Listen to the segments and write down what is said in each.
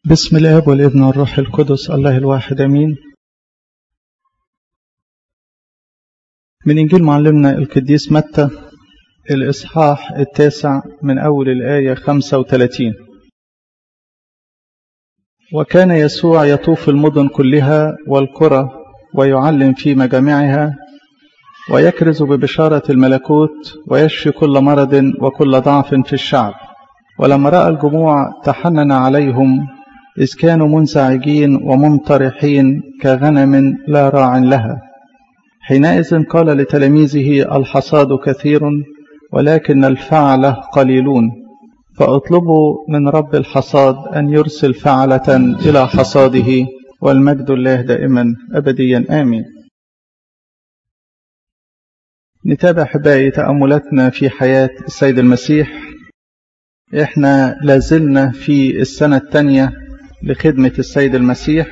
بسم الاب والابن والروح القدس الله الواحد امين من انجيل معلمنا القديس متى الاصحاح التاسع من اول الايه 35 وكان يسوع يطوف المدن كلها والقرى ويعلم في مجامعها ويكرز ببشاره الملكوت ويشفي كل مرض وكل ضعف في الشعب ولما راى الجموع تحنن عليهم إذ كانوا منزعجين ومنطرحين كغنم لا راع لها حينئذ قال لتلاميذه الحصاد كثير ولكن الفعلة قليلون فاطلبوا من رب الحصاد أن يرسل فعلة إلى حصاده والمجد الله دائما أبديا آمين نتابع أحبائي تأملاتنا في حياة السيد المسيح احنا لازلنا في السنة الثانية لخدمة السيد المسيح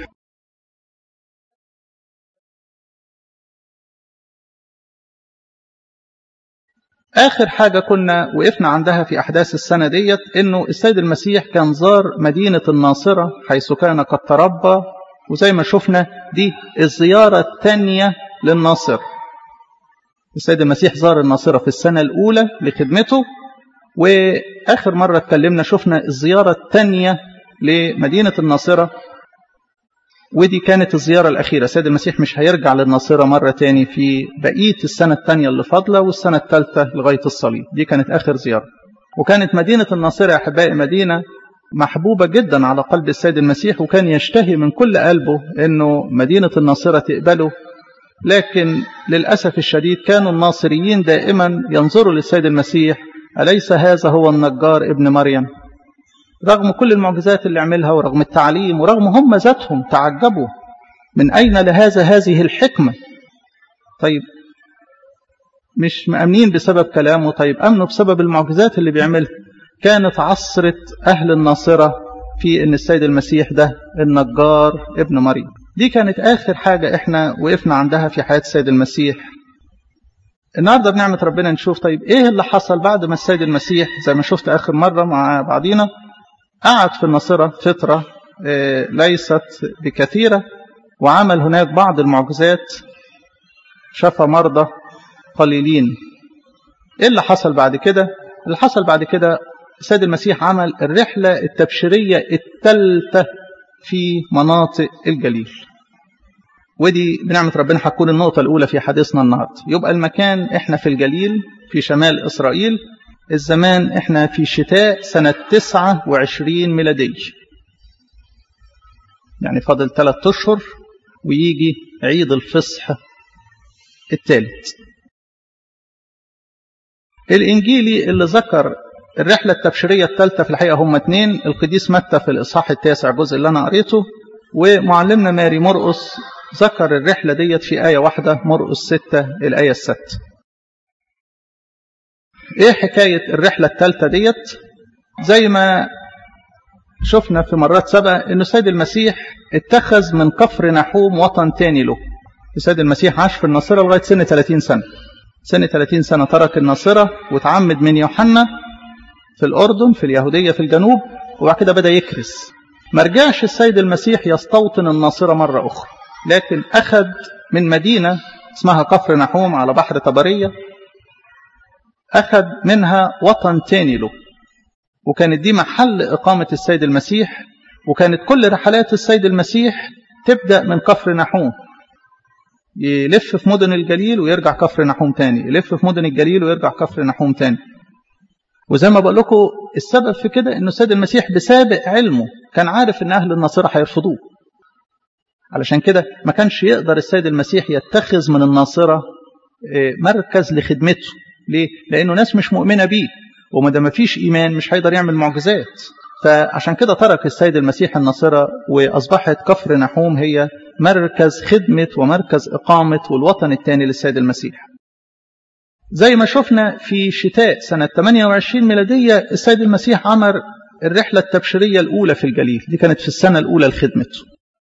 آخر حاجة كنا وقفنا عندها في أحداث السنة ديت إنه السيد المسيح كان زار مدينة الناصرة حيث كان قد تربى وزي ما شفنا دي الزيارة الثانية للناصر السيد المسيح زار الناصرة في السنة الأولى لخدمته وآخر مرة اتكلمنا شفنا الزيارة الثانية لمدينة الناصرة ودي كانت الزيارة الأخيرة سيد المسيح مش هيرجع للناصرة مرة تاني في بقية السنة الثانية اللي فاضلة والسنة الثالثة لغاية الصليب دي كانت آخر زيارة وكانت مدينة الناصرة يا أحبائي مدينة محبوبة جدا على قلب السيد المسيح وكان يشتهي من كل قلبه أنه مدينة الناصرة تقبله لكن للأسف الشديد كانوا الناصريين دائما ينظروا للسيد المسيح أليس هذا هو النجار ابن مريم رغم كل المعجزات اللي عملها ورغم التعليم ورغم هم ذاتهم تعجبوا من أين لهذا هذه الحكمة طيب مش مأمنين بسبب كلامه طيب أمنوا بسبب المعجزات اللي بيعملها كانت عصرة أهل الناصرة في أن السيد المسيح ده النجار ابن مريم دي كانت آخر حاجة إحنا وقفنا عندها في حياة السيد المسيح النهاردة بنعمة ربنا نشوف طيب إيه اللي حصل بعد ما السيد المسيح زي ما شفت آخر مرة مع بعضينا قعد في الناصرة فترة ليست بكثيرة وعمل هناك بعض المعجزات شفى مرضى قليلين ايه اللي حصل بعد كده اللي حصل بعد كده السيد المسيح عمل الرحلة التبشيرية الثالثة في مناطق الجليل ودي بنعمة ربنا هتكون النقطة الأولى في حديثنا النهاردة يبقى المكان احنا في الجليل في شمال إسرائيل الزمان احنا في شتاء سنة 29 ميلادية يعني فاضل ثلاث أشهر ويجي عيد الفصح الثالث الإنجيلي اللي ذكر الرحلة التبشيرية الثالثة في الحقيقة هم اثنين القديس متى في الإصحاح التاسع جزء اللي أنا قريته ومعلمنا ماري مرقس ذكر الرحلة ديت في آية واحدة مرقس ستة الآية الست ايه حكاية الرحلة الثالثة ديت زي ما شفنا في مرات سابقة ان السيد المسيح اتخذ من كفر نحوم وطن تاني له السيد المسيح عاش في الناصرة لغاية سن 30 سنة سن 30 سنة ترك الناصرة وتعمد من يوحنا في الأردن في اليهودية في الجنوب وبعد كده بدأ يكرس ما رجعش السيد المسيح يستوطن الناصرة مرة أخرى لكن أخذ من مدينة اسمها كفر نحوم على بحر طبرية أخذ منها وطن تاني له وكانت دي محل إقامة السيد المسيح وكانت كل رحلات السيد المسيح تبدأ من كفر نحوم يلف في مدن الجليل ويرجع كفر نحوم تاني يلف في مدن الجليل ويرجع كفر نحوم تاني وزي ما بقول لكم السبب في كده انه السيد المسيح بسابق علمه كان عارف ان اهل الناصره هيرفضوه علشان كده ما كانش يقدر السيد المسيح يتخذ من الناصره مركز لخدمته ليه؟ لأنه ناس مش مؤمنة بيه وما دام فيش إيمان مش هيقدر يعمل معجزات فعشان كده ترك السيد المسيح الناصرة وأصبحت كفر نحوم هي مركز خدمة ومركز إقامة والوطن الثاني للسيد المسيح زي ما شفنا في شتاء سنة 28 ميلادية السيد المسيح عمل الرحلة التبشيرية الأولى في الجليل دي كانت في السنة الأولى لخدمته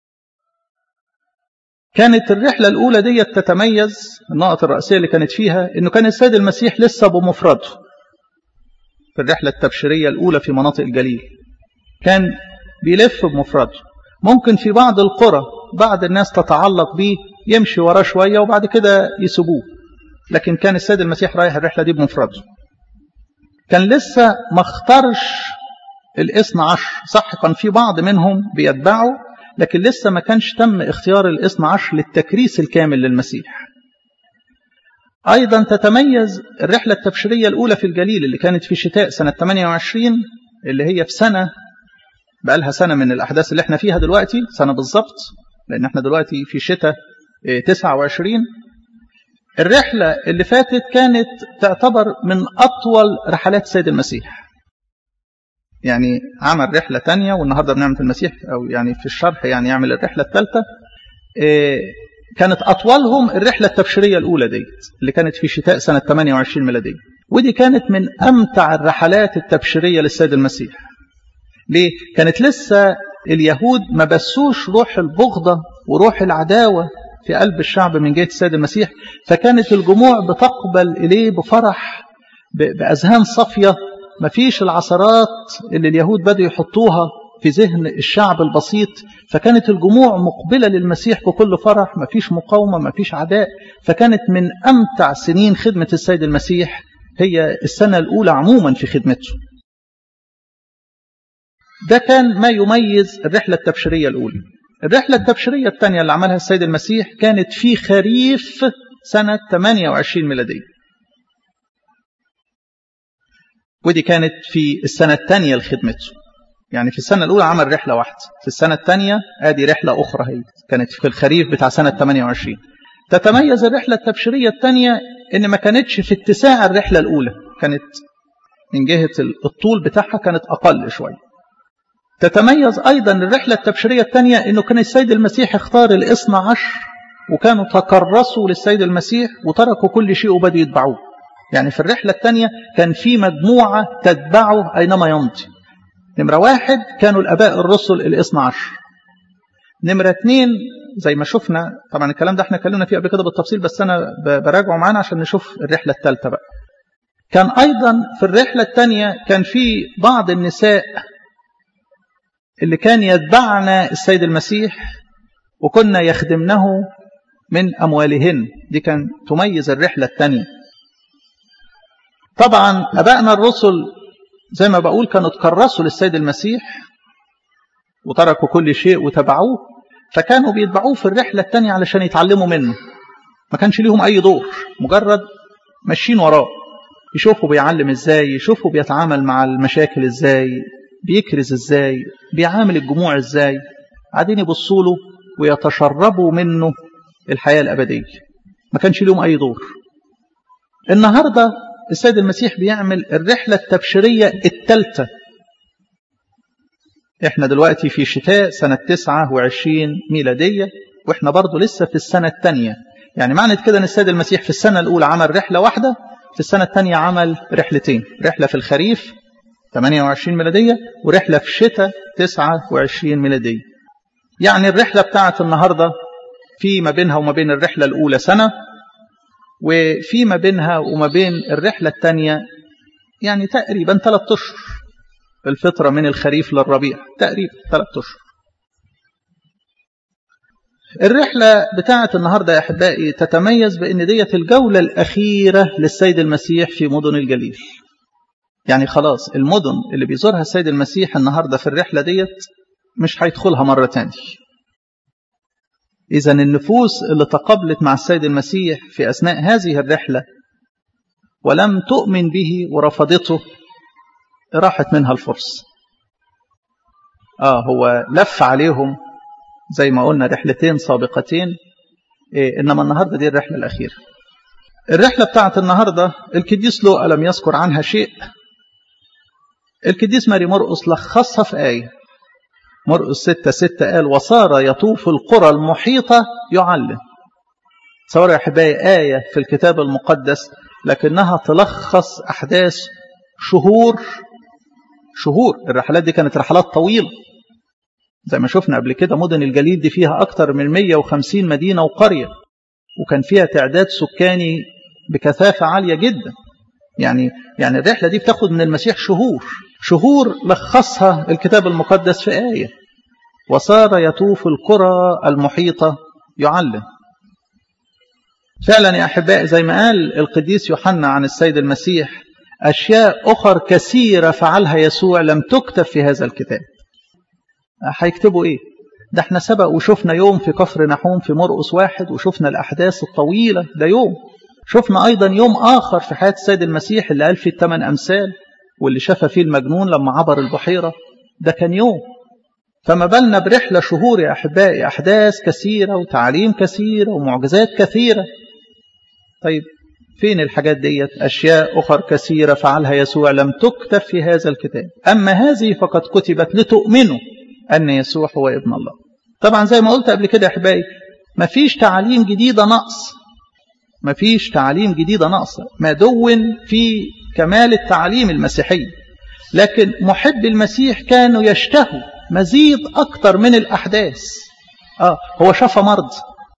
كانت الرحلة الأولى دي تتميز النقط الرئيسية اللي كانت فيها أنه كان السيد المسيح لسه بمفرده في الرحلة التبشيرية الأولى في مناطق الجليل كان بيلف بمفرده ممكن في بعض القرى بعض الناس تتعلق بيه يمشي وراه شوية وبعد كده يسيبوه لكن كان السيد المسيح رايح الرحلة دي بمفرده كان لسه ما اختارش الاثنى عشر صح كان في بعض منهم بيتبعوا لكن لسه ما كانش تم اختيار الاثنى عشر للتكريس الكامل للمسيح أيضا تتميز الرحلة التبشيرية الأولى في الجليل اللي كانت في شتاء سنة 28 اللي هي في سنة بقى لها سنة من الأحداث اللي احنا فيها دلوقتي سنة بالظبط لأن احنا دلوقتي في شتاء 29 الرحلة اللي فاتت كانت تعتبر من أطول رحلات السيد المسيح يعني عمل رحلة تانية والنهاردة بنعمة المسيح أو يعني في الشرح يعني يعمل الرحلة الثالثة كانت أطولهم الرحلة التبشيرية الأولى دي اللي كانت في شتاء سنة 28 ميلادية ودي كانت من أمتع الرحلات التبشيرية للسيد المسيح ليه؟ كانت لسه اليهود ما بسوش روح البغضة وروح العداوة في قلب الشعب من جهة السيد المسيح فكانت الجموع بتقبل إليه بفرح بأذهان صافية ما فيش العثرات اللي اليهود بدأوا يحطوها في ذهن الشعب البسيط فكانت الجموع مقبلة للمسيح بكل فرح ما فيش مقاومة ما فيش عداء فكانت من أمتع سنين خدمة السيد المسيح هي السنة الأولى عموما في خدمته ده كان ما يميز الرحلة التبشيرية الأولى الرحلة التبشيرية الثانية اللي عملها السيد المسيح كانت في خريف سنة 28 ميلادية ودي كانت في السنة الثانية لخدمته يعني في السنة الأولى عمل رحلة واحدة في السنة الثانية آدي رحلة أخرى هي كانت في الخريف بتاع سنة 28 تتميز الرحلة التبشيرية الثانية إن ما كانتش في اتساع الرحلة الأولى كانت من جهة الطول بتاعها كانت أقل شوية تتميز أيضا الرحلة التبشيرية الثانية أنه كان السيد المسيح اختار الاثنى عشر وكانوا تكرسوا للسيد المسيح وتركوا كل شيء وبدوا يتبعوه يعني في الرحلة الثانية كان في مجموعة تتبعه أينما يمضي نمرة واحد كانوا الأباء الرسل الاثنى عشر نمرة اثنين زي ما شفنا طبعا الكلام ده احنا اتكلمنا فيه قبل كده بالتفصيل بس أنا براجعه معانا عشان نشوف الرحلة الثالثة بقى كان أيضا في الرحلة الثانية كان في بعض النساء اللي كان يتبعنا السيد المسيح وكنا يخدمنه من أموالهن دي كان تميز الرحلة الثانية طبعا أبائنا الرسل زي ما بقول كانوا تكرسوا للسيد المسيح وتركوا كل شيء وتبعوه فكانوا بيتبعوه في الرحلة الثانية علشان يتعلموا منه ما كانش ليهم أي دور مجرد ماشيين وراه يشوفوا بيعلم ازاي يشوفوا بيتعامل مع المشاكل ازاي بيكرز ازاي بيعامل الجموع ازاي قاعدين يبصوا له ويتشربوا منه الحياة الأبدية ما كانش لهم أي دور النهاردة السيد المسيح بيعمل الرحلة التبشيرية الثالثة احنا دلوقتي في شتاء سنة 29 ميلادية واحنا برضو لسه في السنة الثانية يعني معنى كده ان السيد المسيح في السنة الأولى عمل رحلة واحدة في السنة الثانية عمل رحلتين رحلة في الخريف 28 ميلادية ورحلة في الشتاء 29 ميلادية يعني الرحلة بتاعت النهاردة في ما بينها وما بين الرحلة الأولى سنة وفي ما بينها وما بين الرحلة الثانية يعني تقريبا ثلاثة أشهر الفترة من الخريف للربيع تقريبا ثلاثة أشهر الرحلة بتاعت النهاردة يا أحبائي تتميز بأن ديت الجولة الأخيرة للسيد المسيح في مدن الجليل يعني خلاص المدن اللي بيزورها السيد المسيح النهاردة في الرحلة ديت مش هيدخلها مرة تانية إذا النفوس اللي تقابلت مع السيد المسيح في أثناء هذه الرحلة ولم تؤمن به ورفضته راحت منها الفرصة آه هو لف عليهم زي ما قلنا رحلتين سابقتين إيه إنما النهاردة دي الرحلة الأخيرة الرحلة بتاعت النهاردة الكديس لوقا لم يذكر عنها شيء الكديس ماري مرقس لخصها في آية مرقس ستة ستة قال وصار يطوف القرى المحيطة يعلم تصوروا يا أحبائي آية في الكتاب المقدس لكنها تلخص أحداث شهور شهور الرحلات دي كانت رحلات طويلة زي ما شفنا قبل كده مدن الجليل دي فيها أكتر من 150 مدينة وقرية وكان فيها تعداد سكاني بكثافة عالية جدا يعني يعني الرحلة دي بتاخد من المسيح شهور شهور لخصها الكتاب المقدس في آية وصار يطوف القرى المحيطة يعلم فعلا يا أحبائي زي ما قال القديس يوحنا عن السيد المسيح أشياء أخر كثيرة فعلها يسوع لم تكتب في هذا الكتاب هيكتبوا إيه ده احنا سبق وشفنا يوم في كفر نحوم في مرقس واحد وشفنا الأحداث الطويلة ده يوم شفنا أيضا يوم آخر في حياة السيد المسيح اللي قال فيه الثمان أمثال واللي شاف فيه المجنون لما عبر البحيرة ده كان يوم فما بالنا برحلة شهور يا أحبائي أحداث كثيرة وتعليم كثيرة ومعجزات كثيرة طيب فين الحاجات ديت أشياء أخر كثيرة فعلها يسوع لم تكتب في هذا الكتاب أما هذه فقد كتبت لتؤمنوا أن يسوع هو ابن الله طبعا زي ما قلت قبل كده يا أحبائي مفيش تعليم جديدة نقص مفيش تعليم جديدة نقص ما دون في كمال التعليم المسيحي لكن محب المسيح كانوا يشتهوا مزيد أكتر من الأحداث آه هو شفى مرض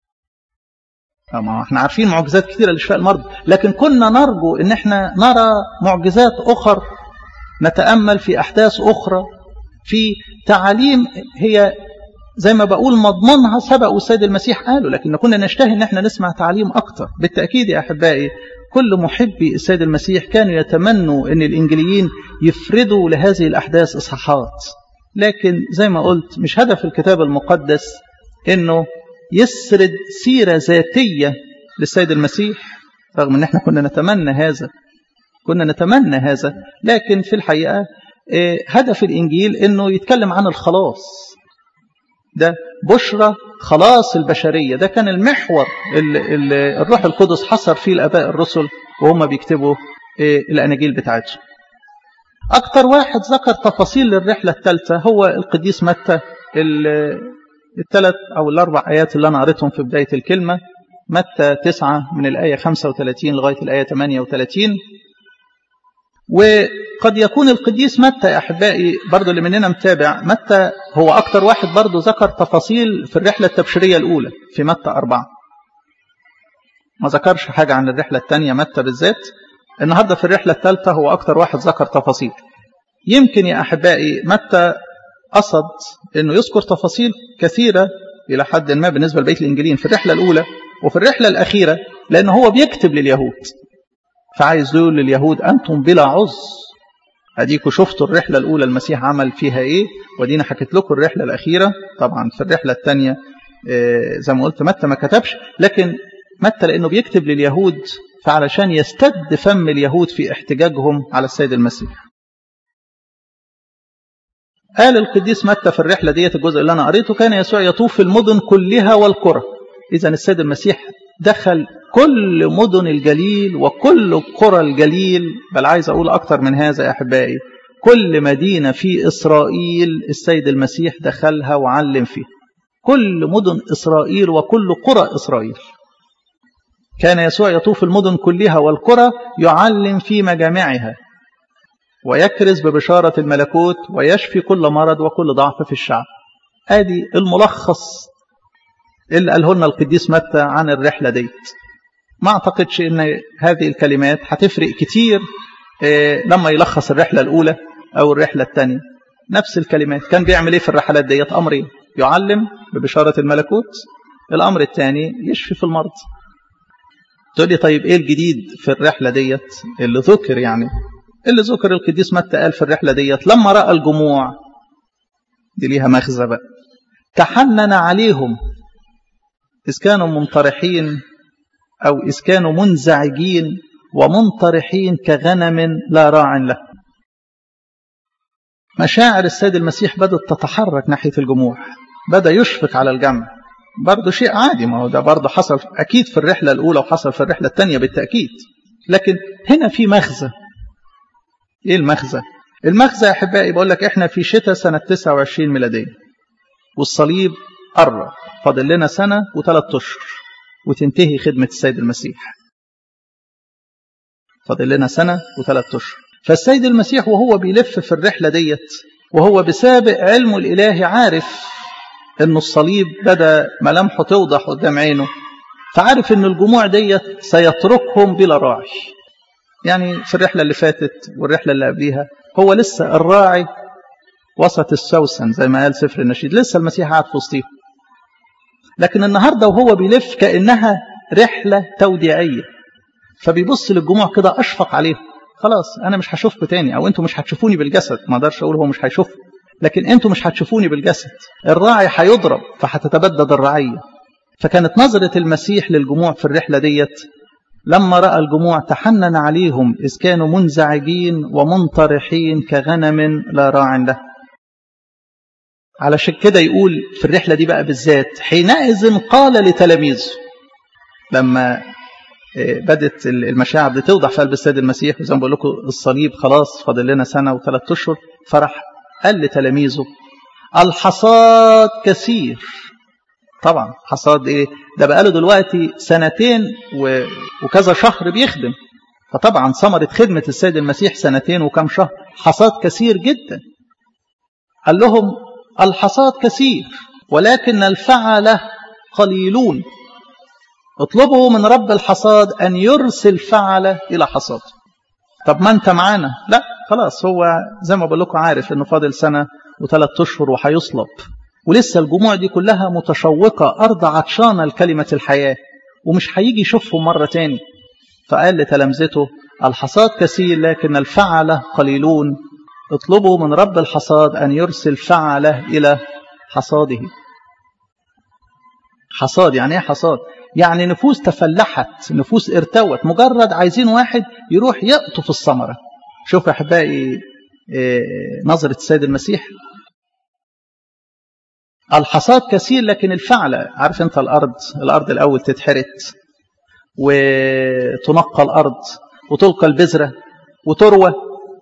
ما احنا عارفين معجزات كثيرة لشفاء المرض لكن كنا نرجو ان احنا نرى معجزات أخر نتأمل في أحداث أخرى في تعاليم هي زي ما بقول مضمونها سبق والسيد المسيح قاله لكن كنا نشتهي ان احنا نسمع تعليم أكتر بالتأكيد يا أحبائي كل محبي السيد المسيح كانوا يتمنوا ان الإنجليين يفردوا لهذه الأحداث إصحاحات لكن زي ما قلت مش هدف الكتاب المقدس انه يسرد سيرة ذاتية للسيد المسيح رغم ان احنا كنا نتمنى هذا كنا نتمنى هذا لكن في الحقيقة هدف الإنجيل انه يتكلم عن الخلاص ده بشرى خلاص البشرية ده كان المحور اللي, اللي الروح القدس حصر فيه الأباء الرسل وهم بيكتبوا الأناجيل بتاعتهم أكتر واحد ذكر تفاصيل للرحلة الثالثة هو القديس متى الثلاث أو الأربع آيات اللي أنا قريتهم في بداية الكلمة متى تسعة من الآية 35 لغاية الآية 38 وقد يكون القديس متى يا أحبائي برضو اللي مننا متابع متى هو أكتر واحد برضو ذكر تفاصيل في الرحلة التبشيرية الأولى في متى أربعة ما ذكرش حاجة عن الرحلة الثانية متى بالذات النهاردة في الرحلة الثالثة هو أكتر واحد ذكر تفاصيل يمكن يا أحبائي متى قصد أنه يذكر تفاصيل كثيرة إلى حد ما بالنسبة لبيت الإنجيلين في الرحلة الأولى وفي الرحلة الأخيرة لأنه هو بيكتب لليهود فعايز يقول لليهود أنتم بلا عز أديكوا شفتوا الرحلة الأولى المسيح عمل فيها إيه ودينا حكيت لكم الرحلة الأخيرة طبعا في الرحلة الثانية زي ما قلت متى ما كتبش لكن متى لأنه بيكتب لليهود فعلشان يستد فم اليهود في احتجاجهم على السيد المسيح قال القديس متى في الرحلة ديت الجزء اللي أنا قريته كان يسوع يطوف في المدن كلها والقرى إذا السيد المسيح دخل كل مدن الجليل وكل قرى الجليل بل عايز أقول أكتر من هذا يا أحبائي كل مدينة في إسرائيل السيد المسيح دخلها وعلم فيها كل مدن إسرائيل وكل قرى إسرائيل كان يسوع يطوف المدن كلها والقرى يعلم في مجامعها ويكرز ببشارة الملكوت ويشفي كل مرض وكل ضعف في الشعب ادي الملخص اللي قاله لنا القديس متى عن الرحلة ديت ما اعتقدش ان هذه الكلمات هتفرق كتير لما يلخص الرحلة الاولى او الرحلة الثانية نفس الكلمات كان بيعمل ايه في الرحلات ديت امرين يعلم ببشارة الملكوت الامر الثاني يشفي في المرض تقول لي طيب ايه الجديد في الرحلة ديت اللي ذكر يعني اللي ذكر القديس متى قال في الرحلة ديت لما رأى الجموع دي ليها مغزى بقى تحنن عليهم إذ كانوا منطرحين أو إذ كانوا منزعجين ومنطرحين كغنم لا راع له مشاعر السيد المسيح بدأت تتحرك ناحية الجموع بدأ يشفق على الجمع برضه شيء عادي ما هو ده برضه حصل أكيد في الرحلة الأولى وحصل في الرحلة الثانية بالتأكيد لكن هنا في مغزى ايه المغزى المغزى يا احبائي بقول لك احنا في شتاء سنه 29 ميلاديه والصليب قرب فاضل لنا سنه وثلاث اشهر وتنتهي خدمه السيد المسيح فاضل لنا سنه وثلاث اشهر فالسيد المسيح وهو بيلف في الرحله ديت وهو بسابق علمه الالهي عارف ان الصليب بدا ملامحه توضح قدام عينه فعارف ان الجموع ديت سيتركهم بلا راعي يعني في الرحلة اللي فاتت والرحلة اللي قبليها هو لسه الراعي وسط السوسن زي ما قال سفر النشيد لسه المسيح قاعد في وسطهم لكن النهارده وهو بيلف كانها رحله توديعيه فبيبص للجموع كده اشفق عليهم خلاص انا مش هشوفكم تاني او انتوا مش هتشوفوني بالجسد ما اقدرش اقول هو مش هيشوف لكن انتوا مش هتشوفوني بالجسد الراعي هيضرب فهتتبدد الرعيه فكانت نظره المسيح للجموع في الرحله ديت لما راى الجموع تحنن عليهم اذ كانوا منزعجين ومنطرحين كغنم لا راع له علشان كده يقول في الرحله دي بقى بالذات حينئذ قال لتلاميذه لما بدت المشاعر دي توضح في قلب السيد المسيح وزي ما بقول لكم الصليب خلاص فاضل لنا سنه وثلاث اشهر فرح قال لتلاميذه الحصاد كثير طبعا حصاد ايه ده بقاله دلوقتي سنتين و... وكذا شهر بيخدم فطبعا ثمرة خدمة السيد المسيح سنتين وكم شهر حصاد كثير جدا قال لهم الحصاد كثير ولكن الفعلة قليلون اطلبوا من رب الحصاد أن يرسل فعلة إلى حصاد طب ما أنت معانا لا خلاص هو زي ما بقول لكم عارف أنه فاضل سنة وثلاث أشهر وهيصلب ولسه الجموع دي كلها متشوقة أرض عطشانة لكلمة الحياة ومش هيجي يشوفهم مرة تاني فقال لتلامذته الحصاد كثير لكن الفعلة قليلون اطلبوا من رب الحصاد أن يرسل فعلة إلى حصاده حصاد يعني ايه حصاد يعني نفوس تفلحت نفوس ارتوت مجرد عايزين واحد يروح يقطف الثمرة شوف يا أحبائي نظرة السيد المسيح الحصاد كثير لكن الفعلة عارف انت الأرض الأرض الأول تتحرت وتنقى الأرض وتلقى البذرة وتروى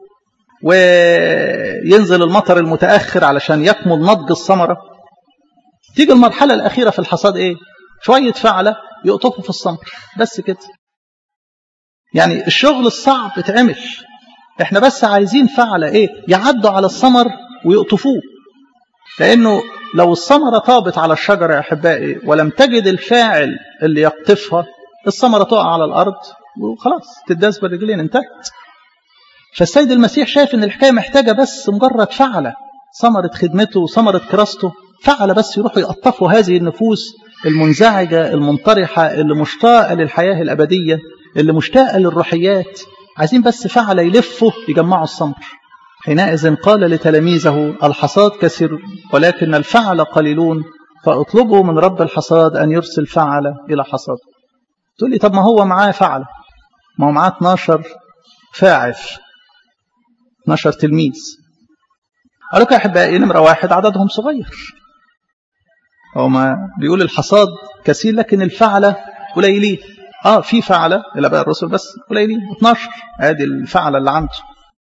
وينزل المطر المتأخر علشان يكمل نضج الثمرة تيجي المرحلة الأخيرة في الحصاد إيه شوية فعلة يقطفوا في الثمر بس كده يعني الشغل الصعب اتعمل احنا بس عايزين فعلة ايه يعدوا على الثمر ويقطفوه لانه لو الثمرة طابت على الشجرة يا أحبائي ولم تجد الفاعل اللي يقطفها الثمرة تقع على الأرض وخلاص تداس بالرجلين انتهت فالسيد المسيح شايف ان الحكاية محتاجة بس مجرد فعلة ثمرة خدمته وثمرة كراسته فعلة بس يروحوا يقطفوا هذه النفوس المنزعجة المنطرحة اللي مشتاقة للحياة الأبدية اللي مشتاقة للروحيات عايزين بس فعلة يلفوا يجمعوا الثمر حينئذ قال لتلاميذه الحصاد كثير ولكن الفعل قليلون فاطلبوا من رب الحصاد أن يرسل فعل إلى حصاد تقول لي طب ما هو معاه فعل ما هو معاه 12 فاعل 12 تلميذ قالوا لك يا أحبائي نمرة واحد عددهم صغير هو ما بيقول الحصاد كثير لكن الفعلة قليلين اه في فعلة الاباء الرسل بس قليلين 12 ادي الفعلة اللي عنده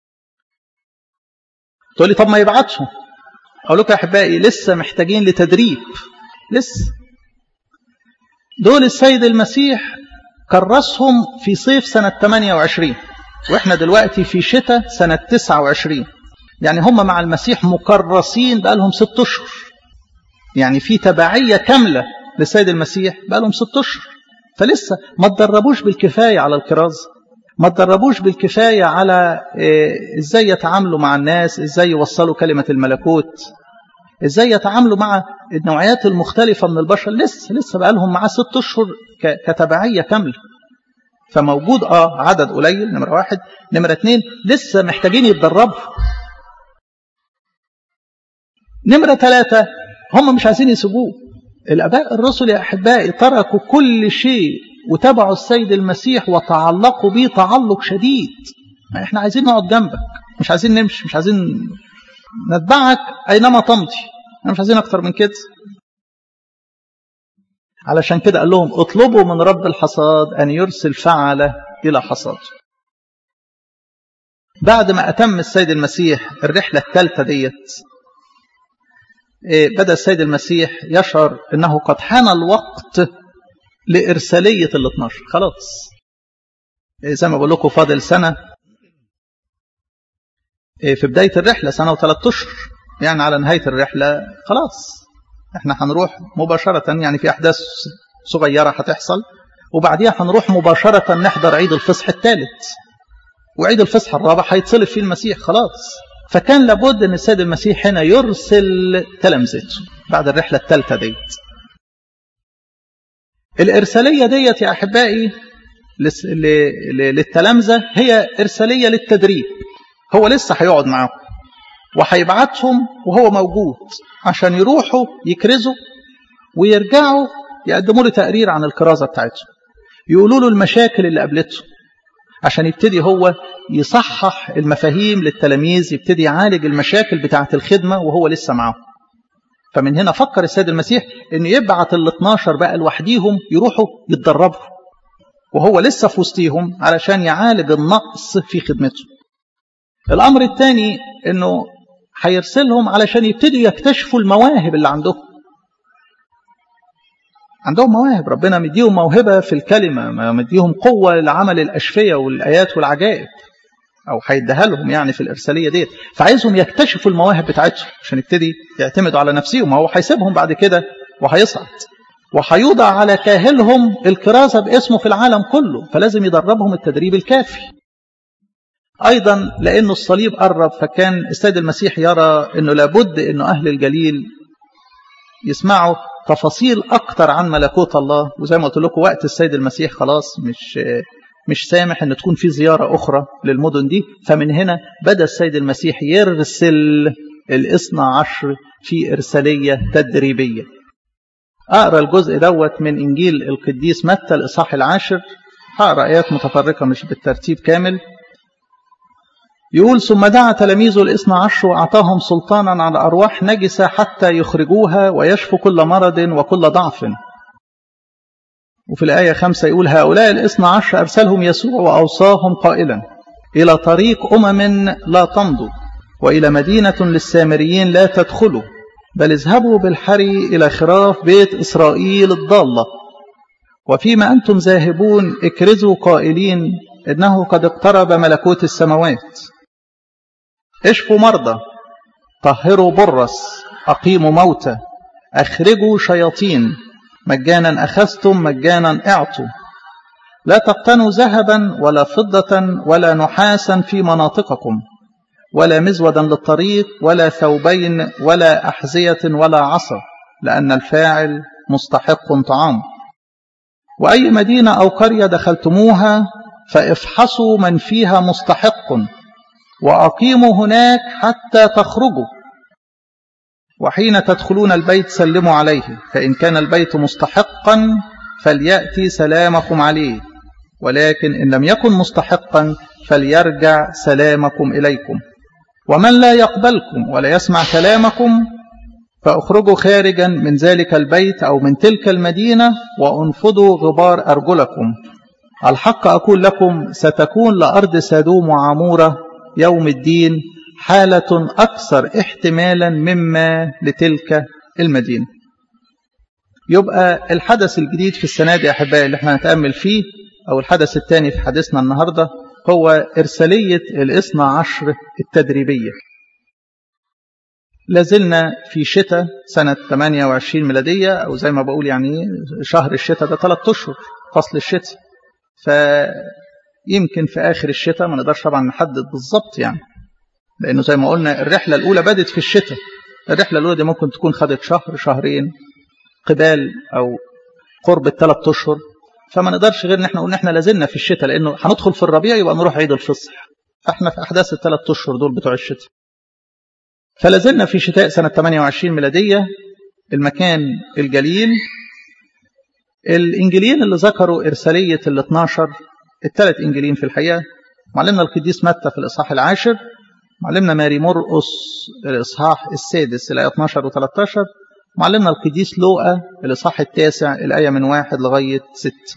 تقول لي طب ما يبعتهم اقول لكم يا احبائي لسه محتاجين لتدريب لسه دول السيد المسيح كرسهم في صيف سنة 28 واحنا دلوقتي في شتاء سنة 29 يعني هم مع المسيح مكرسين بقالهم ست اشهر يعني في تبعية كاملة للسيد المسيح بقالهم ست اشهر فلسه ما تدربوش بالكفاية على الكراز ما تدربوش بالكفاية على ازاي يتعاملوا مع الناس ازاي يوصلوا كلمة الملكوت ازاي يتعاملوا مع النوعيات المختلفة من البشر لسه لسه بقى لهم معاه ست اشهر كتبعية كاملة فموجود اه عدد قليل نمرة واحد نمرة اتنين لسه محتاجين يتدربوا نمرة ثلاثة هم مش عايزين يسيبوه الاباء الرسل يا احبائي تركوا كل شيء وتبعوا السيد المسيح وتعلقوا به تعلق شديد احنا عايزين نقعد جنبك مش عايزين نمشي مش عايزين نتبعك اينما تمضي احنا مش عايزين اكتر من كده علشان كده قال لهم اطلبوا من رب الحصاد ان يرسل فعله الى حصاد بعد ما اتم السيد المسيح الرحله الثالثه ديت بدأ السيد المسيح يشعر أنه قد حان الوقت لإرسالية ال 12 خلاص زي ما بقول لكم فاضل سنة في بداية الرحلة سنة وثلاث أشهر يعني على نهاية الرحلة خلاص احنا هنروح مباشرة يعني في أحداث صغيرة هتحصل وبعديها هنروح مباشرة نحضر عيد الفصح الثالث وعيد الفصح الرابع هيتصلب فيه المسيح خلاص فكان لابد ان السيد المسيح هنا يرسل تلامذته بعد الرحله الثالثه ديت الارساليه ديت يا احبائي للتلامذه هي ارساليه للتدريب هو لسه هيقعد معاهم وهيبعتهم وهو موجود عشان يروحوا يكرزوا ويرجعوا يقدموا له تقرير عن الكرازه بتاعتهم يقولوا له المشاكل اللي قابلته عشان يبتدي هو يصحح المفاهيم للتلاميذ يبتدي يعالج المشاكل بتاعة الخدمة وهو لسه معاهم فمن هنا فكر السيد المسيح ان يبعت ال 12 بقى لوحديهم يروحوا يتدربوا وهو لسه في وسطيهم علشان يعالج النقص في خدمته الامر الثاني انه هيرسلهم علشان يبتدوا يكتشفوا المواهب اللي عندهم عندهم مواهب ربنا مديهم موهبة في الكلمة مديهم قوة لعمل الأشفية والآيات والعجائب أو هيديها لهم يعني في الإرسالية ديت فعايزهم يكتشفوا المواهب بتاعتهم عشان يبتدي يعتمدوا على نفسهم هو هيسيبهم بعد كده وهيصعد وهيوضع على كاهلهم الكرازة باسمه في العالم كله فلازم يدربهم التدريب الكافي أيضا لأنه الصليب قرب فكان السيد المسيح يرى أنه لابد أنه أهل الجليل يسمعوا تفاصيل أكتر عن ملكوت الله وزي ما قلت لكم وقت السيد المسيح خلاص مش مش سامح أن تكون في زيارة أخرى للمدن دي فمن هنا بدأ السيد المسيح يرسل الاثنى عشر في إرسالية تدريبية أقرأ الجزء دوت من إنجيل القديس متى الإصحاح العاشر هقرأ آيات متفرقة مش بالترتيب كامل يقول ثم دعا تلاميذه الاثنى عشر وأعطاهم سلطانا على أرواح نجسة حتى يخرجوها ويشفوا كل مرض وكل ضعف وفي الآية خمسة يقول هؤلاء الاثنى عشر أرسلهم يسوع وأوصاهم قائلا إلى طريق أمم لا تمضوا وإلى مدينة للسامريين لا تدخلوا بل اذهبوا بالحري إلى خراف بيت إسرائيل الضالة وفيما أنتم ذاهبون اكرزوا قائلين إنه قد اقترب ملكوت السماوات اشفوا مرضى طهروا برص أقيموا موتى أخرجوا شياطين مجانا أخذتم مجانا اعطوا لا تقتنوا ذهبا ولا فضة ولا نحاسا في مناطقكم ولا مزودا للطريق ولا ثوبين ولا أحذية ولا عصا لأن الفاعل مستحق طعام وأي مدينة أو قرية دخلتموها فافحصوا من فيها مستحق وأقيموا هناك حتى تخرجوا وحين تدخلون البيت سلموا عليه فإن كان البيت مستحقا فليأتي سلامكم عليه ولكن إن لم يكن مستحقا فليرجع سلامكم إليكم ومن لا يقبلكم ولا يسمع كلامكم فاخرجوا خارجا من ذلك البيت أو من تلك المدينة وانفضوا غبار أرجلكم الحق أقول لكم ستكون لأرض سدوم وعمورة يوم الدين حالة أكثر احتمالا مما لتلك المدينة يبقى الحدث الجديد في السنة دي أحبائي اللي احنا هنتأمل فيه أو الحدث الثاني في حديثنا النهاردة هو إرسالية الاثنى عشر التدريبية لازلنا في شتاء سنة 28 ميلادية أو زي ما بقول يعني شهر الشتاء ده ثلاث أشهر فصل الشتاء فيمكن في آخر الشتاء ما نقدرش طبعا نحدد بالظبط يعني لأنه زي ما قلنا الرحلة الأولى بدت في الشتاء الرحلة الأولى دي ممكن تكون خدت شهر شهرين قبال أو قرب الثلاث أشهر فما نقدرش غير ان احنا قلنا احنا لازلنا في الشتاء لانه هندخل في الربيع يبقى نروح عيد الفصح فاحنا في احداث الثلاث اشهر دول بتوع الشتاء فلازلنا في شتاء سنة 28 ميلادية المكان الجليل الإنجيلين اللي ذكروا إرسالية ال 12 الثلاث إنجيلين في الحقيقة معلمنا القديس متى في الإصحاح العاشر معلمنا ماري مرقس الإصحاح السادس الآية 12 و 13 معلمنا القديس لوقا الإصحاح التاسع الآية من واحد لغاية ست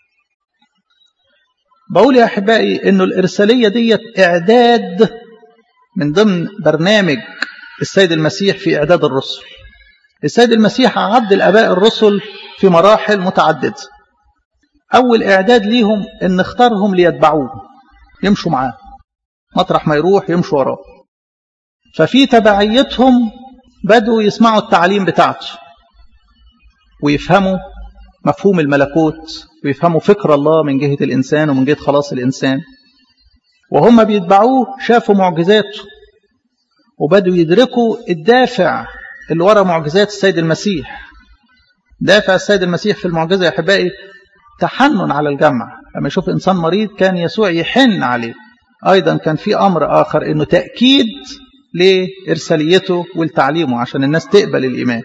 بقول يا أحبائي إنه الإرسالية ديت إعداد من ضمن برنامج السيد المسيح في إعداد الرسل السيد المسيح أعد الآباء الرسل في مراحل متعددة أول إعداد ليهم إن اختارهم ليتبعوه يمشوا معاه مطرح ما يروح يمشوا وراه ففي تبعيتهم بدوا يسمعوا التعليم بتاعته ويفهموا مفهوم الملكوت ويفهموا فكر الله من جهة الإنسان ومن جهة خلاص الإنسان وهم بيتبعوه شافوا معجزاته وبدوا يدركوا الدافع اللي ورا معجزات السيد المسيح دافع السيد المسيح في المعجزة يا أحبائي تحنن على الجمع لما يشوف إنسان مريض كان يسوع يحن عليه أيضا كان في أمر آخر أنه تأكيد لإرساليته ولتعليمه عشان الناس تقبل الإيمان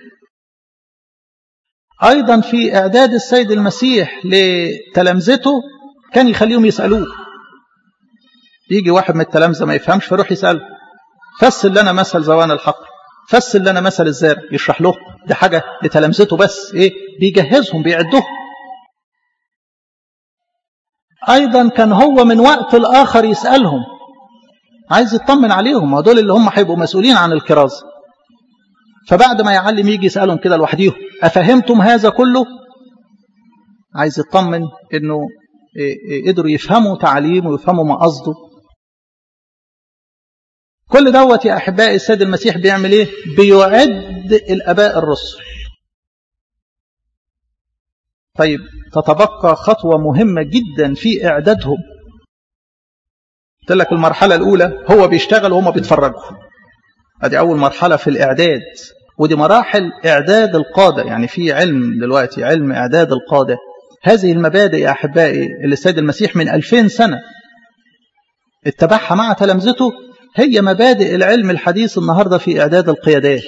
أيضا في إعداد السيد المسيح لتلامذته كان يخليهم يسألوه يجي واحد من التلامذة ما يفهمش فيروح يسأله فسر لنا مثل زوان الحقل فسر لنا مثل الزارع يشرح له دي حاجة لتلامذته بس إيه بيجهزهم بيعدهم أيضا كان هو من وقت الآخر يسألهم عايز يطمن عليهم ودول اللي هم هيبقوا مسؤولين عن الكرازة فبعد ما يعلم يجي يسألهم كده لوحديهم أفهمتم هذا كله عايز يطمن انه قدروا يفهموا تعليمه ويفهموا ما قصده كل دوت يا أحبائي السيد المسيح بيعمل إيه بيعد الأباء الرسل طيب تتبقى خطوة مهمة جدا في إعدادهم قلت لك المرحلة الأولى هو بيشتغل وهم بيتفرجوا ادي أول مرحلة في الإعداد ودي مراحل إعداد القادة يعني في علم دلوقتي علم إعداد القادة هذه المبادئ يا أحبائي اللي السيد المسيح من ألفين سنة اتبعها مع تلامذته هي مبادئ العلم الحديث النهاردة في إعداد القيادات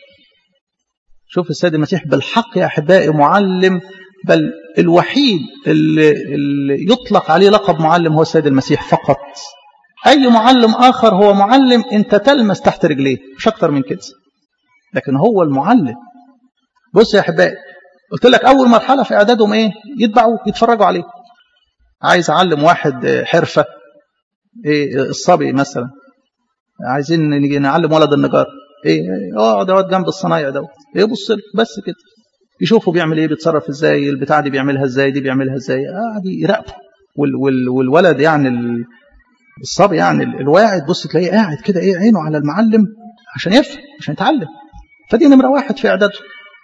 شوف السيد المسيح بالحق يا أحبائي معلم بل الوحيد اللي, اللي يطلق عليه لقب معلم هو السيد المسيح فقط أي معلم آخر هو معلم أنت تلمس تحت رجليه مش أكتر من كده لكن هو المعلم بص يا أحبائي قلت لك أول مرحلة في إعدادهم إيه يتبعوا يتفرجوا عليه عايز أعلم واحد حرفة إيه الصبي مثلا عايزين نيجي نعلم ولد النجار ايه اقعد اقعد جنب الصنايع دوت ايه بص بس كده يشوفوا بيعمل ايه بيتصرف ازاي البتاع دي بيعملها ازاي دي بيعملها ازاي قاعد يراقبه وال وال والولد يعني الصبي يعني الواعد بص تلاقيه قاعد كده ايه عينه على المعلم عشان يفهم عشان يتعلم فدي نمره واحد في اعداده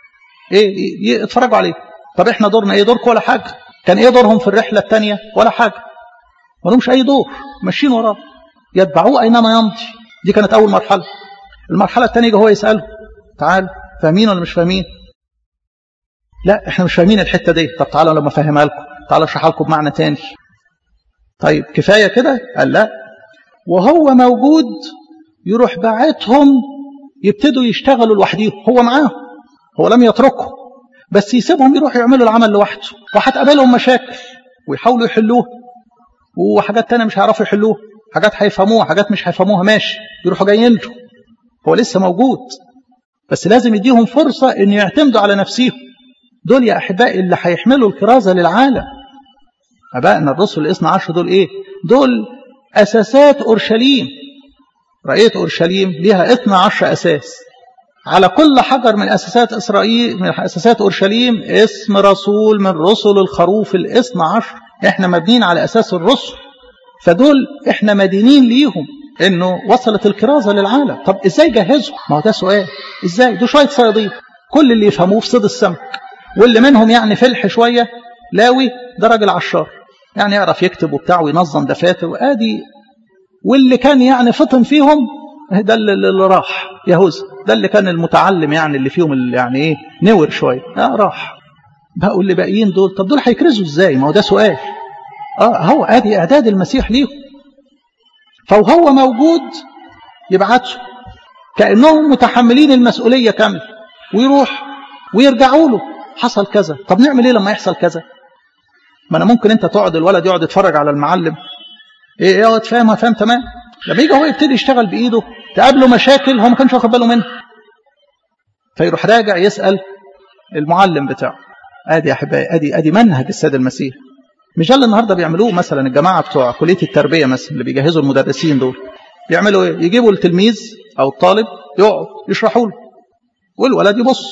ايه اتفرجوا عليه طب احنا دورنا ايه دوركم ولا حاجه كان ايه دورهم في الرحله الثانيه ولا حاجه ما لهمش اي دور ماشيين وراه يتبعوه اينما يمضي دي كانت اول مرحله المرحله الثانيه هو يساله تعال فاهمين ولا مش فاهمين لا احنا مش فاهمين الحته دي طب تعالوا لما افهمها لكم تعالوا اشرحها لكم بمعنى تاني طيب كفايه كده قال لا وهو موجود يروح باعتهم يبتدوا يشتغلوا لوحديهم هو معاهم هو لم يتركهم بس يسيبهم يروحوا يعملوا العمل لوحده وهتقابلهم مشاكل ويحاولوا يحلوها وحاجات تانية مش هيعرفوا يحلوها حاجات هيفهموها حاجات مش هيفهموها ماشي يروحوا جايين له هو لسه موجود بس لازم يديهم فرصة ان يعتمدوا على نفسهم دول يا أحبائي اللي هيحملوا الكرازة للعالم أبائنا الرسل الاثنى عشر دول إيه دول أساسات أورشليم رأيت أورشليم ليها اثنى عشر أساس على كل حجر من أساسات إسرائيل من أساسات أورشليم اسم رسول من رسل الخروف الاثنى عشر إحنا مبنيين على أساس الرسل فدول إحنا مدينين ليهم إنه وصلت الكرازة للعالم طب إزاي جهزوا ما هو ده سؤال إزاي دول شوية صيادين كل اللي يفهموه في صيد السمك واللي منهم يعني فلح شوية لاوي ده راجل عشار يعني يعرف يكتب وبتاع وينظم دفاتر وادي واللي كان يعني فطن فيهم ده اللي راح يهوذا ده اللي كان المتعلم يعني اللي فيهم اللي يعني ايه نور شويه اه راح بقوا اللي باقيين دول طب دول هيكرزوا ازاي ما هو ده سؤال اه هو ادي اعداد المسيح ليهم فوهو موجود يبعته كانهم متحملين المسؤوليه كامله ويروح ويرجعوا له حصل كذا طب نعمل ايه لما يحصل كذا ما انا ممكن انت تقعد الولد يقعد يتفرج على المعلم ايه يقعد فاهم فاهم تمام لما يجي هو يبتدي يشتغل بايده تقابله مشاكل هو ما كانش واخد باله منها فيروح راجع يسال المعلم بتاعه ادي يا احبائي ادي ادي منهج السيد المسيح مش ده اللي النهارده بيعملوه مثلا الجماعه بتوع كليه التربيه مثلا اللي بيجهزوا المدرسين دول بيعملوا ايه يجيبوا التلميذ او الطالب يقعد يشرحوا له والولد يبص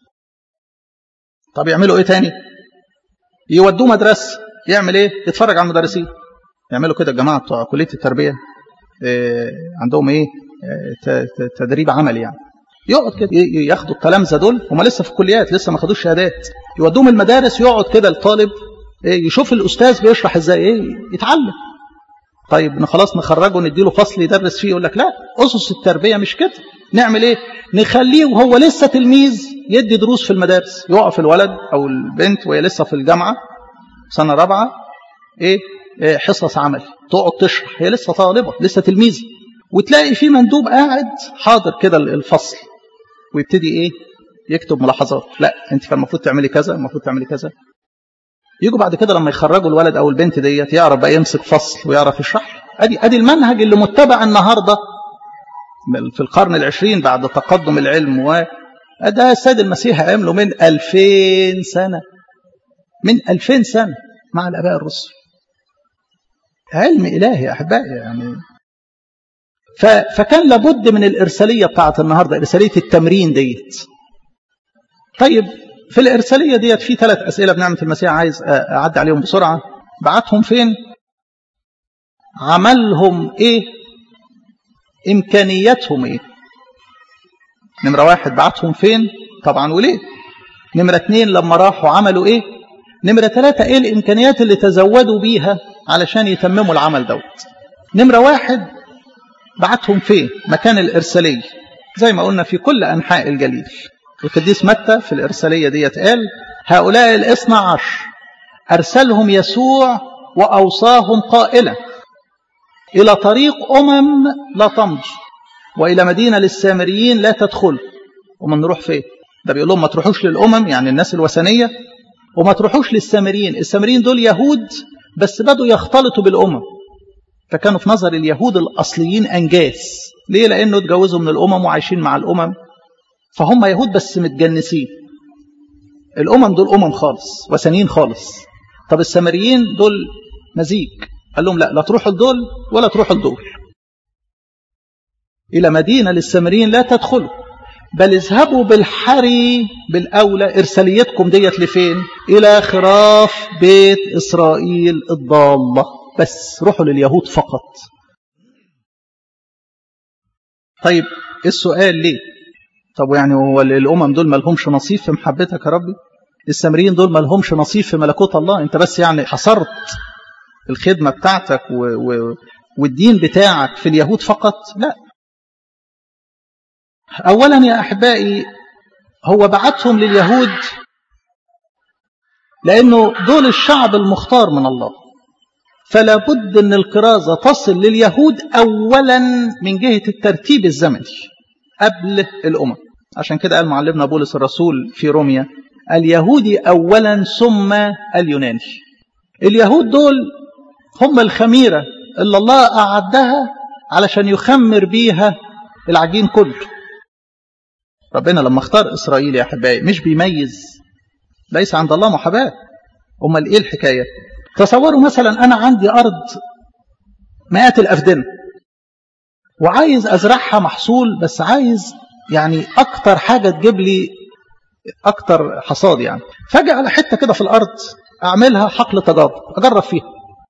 طب يعملوا ايه تاني يودوه مدرسه يعمل ايه يتفرج على المدرسين يعملوا كده الجماعه بتوع كليه التربيه إيه عندهم ايه تدريب عملي يعني يقعد كده ياخدوا التلامذه دول هم لسه في الكليات لسه ما خدوش شهادات يودوهم المدارس يقعد كده الطالب إيه يشوف الاستاذ بيشرح ازاي ايه يتعلم طيب خلاص نخرجه نديله فصل يدرس فيه يقول لك لا أسس التربية مش كده نعمل ايه نخليه وهو لسه تلميذ يدي دروس في المدارس يقف الولد او البنت وهي لسه في الجامعة سنة رابعة ايه, إيه حصص عمل تقعد تشرح هي لسه طالبة لسه تلميذ وتلاقي في مندوب قاعد حاضر كده الفصل ويبتدي ايه يكتب ملاحظات لا انت كان المفروض تعملي كذا المفروض تعملي كذا يجوا بعد كده لما يخرجوا الولد او البنت ديت يعرف بقى يمسك فصل ويعرف يشرح ادي ادي المنهج اللي متبع النهارده في القرن العشرين بعد تقدم العلم و ده السيد المسيح عمله من ألفين سنة من ألفين سنة مع الآباء الرسل علم إلهي يا أحبائي يعني ف... فكان لابد من الإرسالية بتاعت النهاردة إرسالية التمرين ديت طيب في الإرسالية ديت في ثلاث أسئلة بنعمة المسيح عايز أعدي عليهم بسرعة بعتهم فين عملهم إيه إمكانياتهم إيه نمرة واحد بعتهم فين طبعا وليه نمرة اتنين لما راحوا عملوا إيه نمرة ثلاثة إيه الإمكانيات اللي تزودوا بيها علشان يتمموا العمل دوت نمرة واحد بعتهم فين مكان الإرسالية زي ما قلنا في كل أنحاء الجليل القديس متى في الإرسالية ديت قال هؤلاء الاثنى عشر أرسلهم يسوع وأوصاهم قائلا إلى طريق أمم لا تمضي وإلى مدينة للسامريين لا تدخل وما نروح فين ده بيقول لهم ما تروحوش للأمم يعني الناس الوثنية وما تروحوش للسامريين السامريين دول يهود بس بدوا يختلطوا بالأمم فكانوا في نظر اليهود الأصليين أنجاس ليه لأنه اتجوزوا من الأمم وعايشين مع الأمم فهم يهود بس متجنسين الأمم دول أمم خالص وثنيين خالص طب السامريين دول مزيج قال لهم لا لا تروحوا لدول ولا تروحوا لدول إلى مدينة للسامريين لا تدخلوا بل اذهبوا بالحري بالأولى إرساليتكم ديت لفين إلى خراف بيت إسرائيل الضالة بس روحوا لليهود فقط طيب السؤال ليه طب يعني هو الأمم دول ما لهمش نصيب في محبتك يا ربي السامريين دول ما لهمش نصيب في ملكوت الله انت بس يعني حصرت الخدمة بتاعتك و... و... والدين بتاعك في اليهود فقط لا أولا يا أحبائي هو بعتهم لليهود لأنه دول الشعب المختار من الله فلا بد أن الكرازة تصل لليهود أولا من جهة الترتيب الزمني قبل الأمم عشان كده قال معلمنا بولس الرسول في روميا اليهودي أولا ثم اليوناني اليهود دول هم الخميرة اللي الله أعدها علشان يخمر بيها العجين كله ربنا لما اختار إسرائيل يا أحبائي مش بيميز ليس عند الله محاباة أمال إيه الحكاية تصوروا مثلا أنا عندي أرض مئات الأفدنة وعايز أزرعها محصول بس عايز يعني أكتر حاجة تجيب لي أكتر حصاد يعني فجأة على حتة كده في الأرض أعملها حقل تجارب أجرب فيها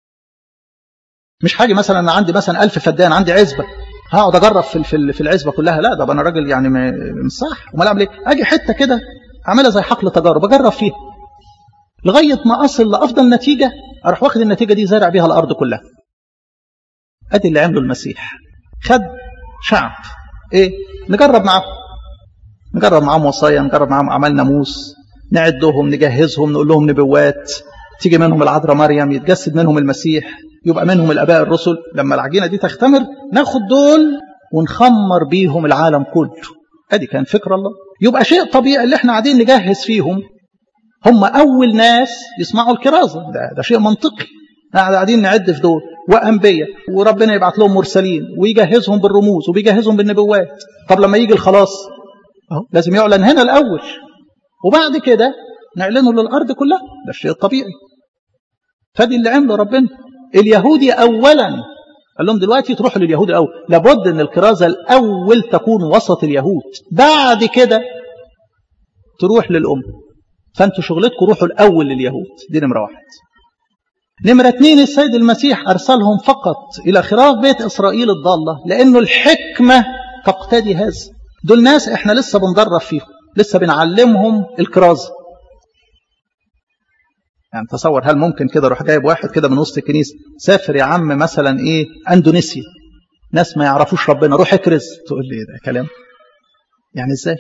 مش حاجة مثلا أنا عندي مثلا ألف فدان عندي عزبة هقعد أجرب في في العزبة كلها لا ده أنا راجل يعني مش صح أمال أعمل إيه؟ أجي حتة كده أعملها زي حقل تجارب أجرب فيها لغاية ما أصل لأفضل نتيجة أروح واخد النتيجة دي زارع بيها الأرض كلها أدي اللي عمله المسيح خد شعب إيه نجرب معاهم نجرب معاهم وصايا نجرب معاهم أعمال ناموس نعدهم نجهزهم نقول لهم نبوات تيجي منهم العذراء مريم يتجسد منهم المسيح يبقى منهم الاباء الرسل لما العجينه دي تختمر ناخد دول ونخمر بيهم العالم كله ادي كان فكر الله يبقى شيء طبيعي اللي احنا قاعدين نجهز فيهم هم اول ناس يسمعوا الكرازه ده, ده شيء منطقي احنا قاعدين نعد في دول وانبياء وربنا يبعت لهم مرسلين ويجهزهم بالرموز وبيجهزهم بالنبوات طب لما يجي الخلاص اهو لازم يعلن هنا الاول وبعد كده نعلنه للارض كلها ده الشيء الطبيعي فدي اللي عمله ربنا اليهودي اولا قال لهم دلوقتي تروحوا لليهود الاول لابد ان الكرازه الاول تكون وسط اليهود بعد كده تروح للام فانتوا شغلتكم روحوا الاول لليهود دي نمره واحد نمرة اتنين السيد المسيح أرسلهم فقط إلى خراف بيت إسرائيل الضالة لأنه الحكمة تقتدي هذا دول ناس إحنا لسه بندرب فيهم لسه بنعلمهم الكرازة يعني تصور هل ممكن كده اروح جايب واحد كده من وسط الكنيسه سافر يا عم مثلا ايه اندونيسيا ناس ما يعرفوش ربنا روح اكرز تقول لي ده كلام يعني ازاي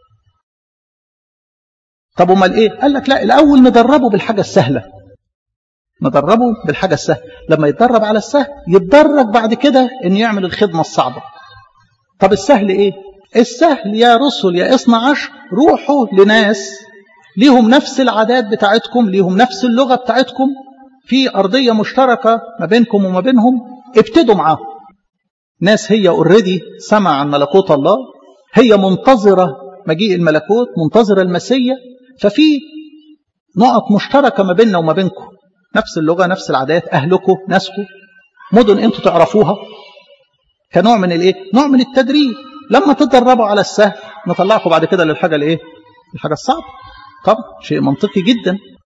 طب امال ايه قال لك لا الاول ندربه بالحاجه السهله ندربه بالحاجه السهله لما يتدرب على السهل يتدرج بعد كده ان يعمل الخدمه الصعبه طب السهل ايه السهل يا رسل يا اثنا عشر روحوا لناس ليهم نفس العادات بتاعتكم ليهم نفس اللغه بتاعتكم في ارضيه مشتركه ما بينكم وما بينهم ابتدوا معاهم ناس هي اوريدي سمع عن ملكوت الله هي منتظره مجيء الملكوت منتظره المسيا ففي نقط مشتركه ما بيننا وما بينكم نفس اللغه نفس العادات اهلكم ناسكم مدن انتوا تعرفوها كنوع من الايه نوع من التدريب لما تتدربوا على السهل نطلعكم بعد كده للحاجه الايه الحاجه الصعبه طبعا شيء منطقي جدا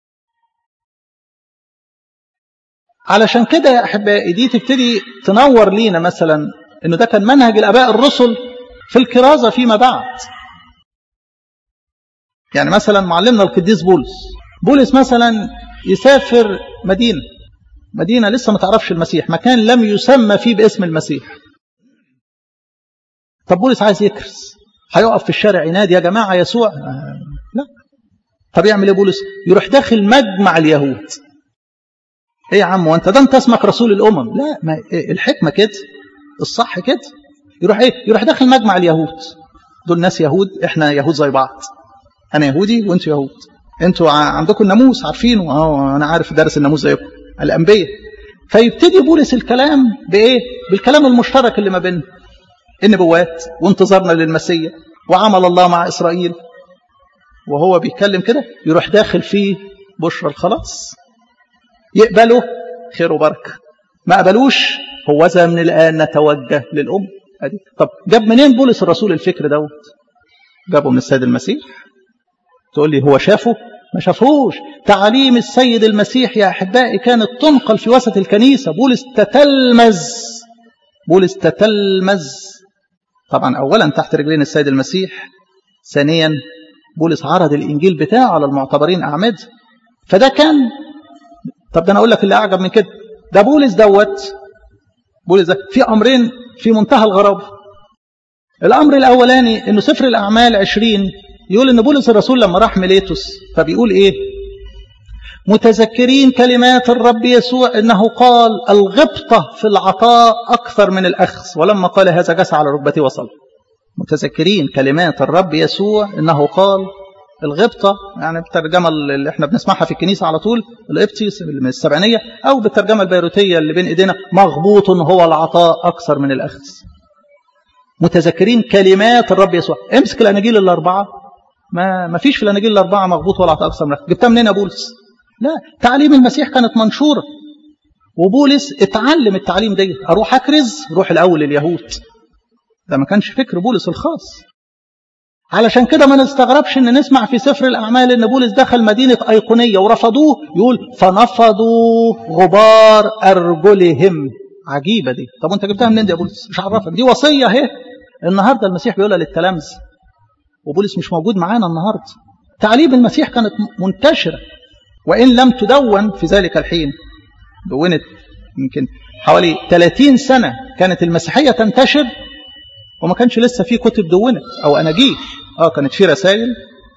علشان كده يا احبائي دي تبتدي تنور لينا مثلا انه ده كان منهج الاباء الرسل في الكرازه فيما بعد يعني مثلا معلمنا القديس بولس بولس مثلا يسافر مدينه مدينه لسه ما تعرفش المسيح مكان لم يسمى فيه باسم المسيح طب بولس عايز يكرز هيقف في الشارع ينادي يا جماعه يسوع آه لا طب يعمل ايه بولس يروح داخل مجمع اليهود ايه يا عم وانت ده انت اسمك رسول الامم لا ما إيه الحكمه كده الصح كده يروح ايه يروح داخل مجمع اليهود دول ناس يهود احنا يهود زي بعض انا يهودي وانتوا يهود انتوا عندكم الناموس عارفينه اه انا عارف دارس الناموس زيكم الانبياء فيبتدي بولس الكلام بايه بالكلام المشترك اللي ما بيننا النبوات وانتظارنا للمسيا وعمل الله مع اسرائيل وهو بيتكلم كده يروح داخل فيه بشرى الخلاص يقبله خير وبركه ما قبلوش هو ذا من الان نتوجه للام أدي. طب جاب منين بولس الرسول الفكر دوت جابه من السيد المسيح تقول لي هو شافه ما شافوش تعاليم السيد المسيح يا احبائي كانت تنقل في وسط الكنيسه بولس تتلمذ بولس تتلمذ طبعا اولا تحت رجلين السيد المسيح ثانيا بولس عرض الانجيل بتاعه على المعتبرين اعمده فده كان طب ده انا اقول لك اللي اعجب من كده ده بولس دوت بولس ده في امرين في منتهى الغرابه الامر الاولاني انه سفر الاعمال 20 يقول ان بولس الرسول لما راح ميليتوس فبيقول ايه متذكرين كلمات الرب يسوع انه قال الغبطه في العطاء اكثر من الاخذ ولما قال هذا جس على ركبتي وصل متذكرين كلمات الرب يسوع انه قال الغبطة يعني بالترجمة اللي احنا بنسمعها في الكنيسة على طول القبطي من السبعينية أو بالترجمة البيروتية اللي بين إيدينا مغبوط هو العطاء أكثر من الأخذ متذكرين كلمات الرب يسوع امسك الأناجيل الأربعة ما ما فيش في الأناجيل الأربعة مغبوط ولا عطاء أكثر من الأخذ جبتها منين يا بولس لا تعليم المسيح كانت منشورة وبولس اتعلم التعليم دي أروح أكرز روح الأول لليهود ده ما كانش فكر بولس الخاص علشان كده ما نستغربش ان نسمع في سفر الاعمال ان بولس دخل مدينه ايقونيه ورفضوه يقول فنفضوا غبار ارجلهم عجيبه دي طب وانت جبتها منين دي يا بولس مش عرفك دي وصيه اهي النهارده المسيح بيقولها للتلامذه وبولس مش موجود معانا النهارده تعليم المسيح كانت منتشره وان لم تدون في ذلك الحين دونت يمكن حوالي 30 سنه كانت المسيحيه تنتشر وما كانش لسه في كتب دونت او اناجيل اه كانت في رسائل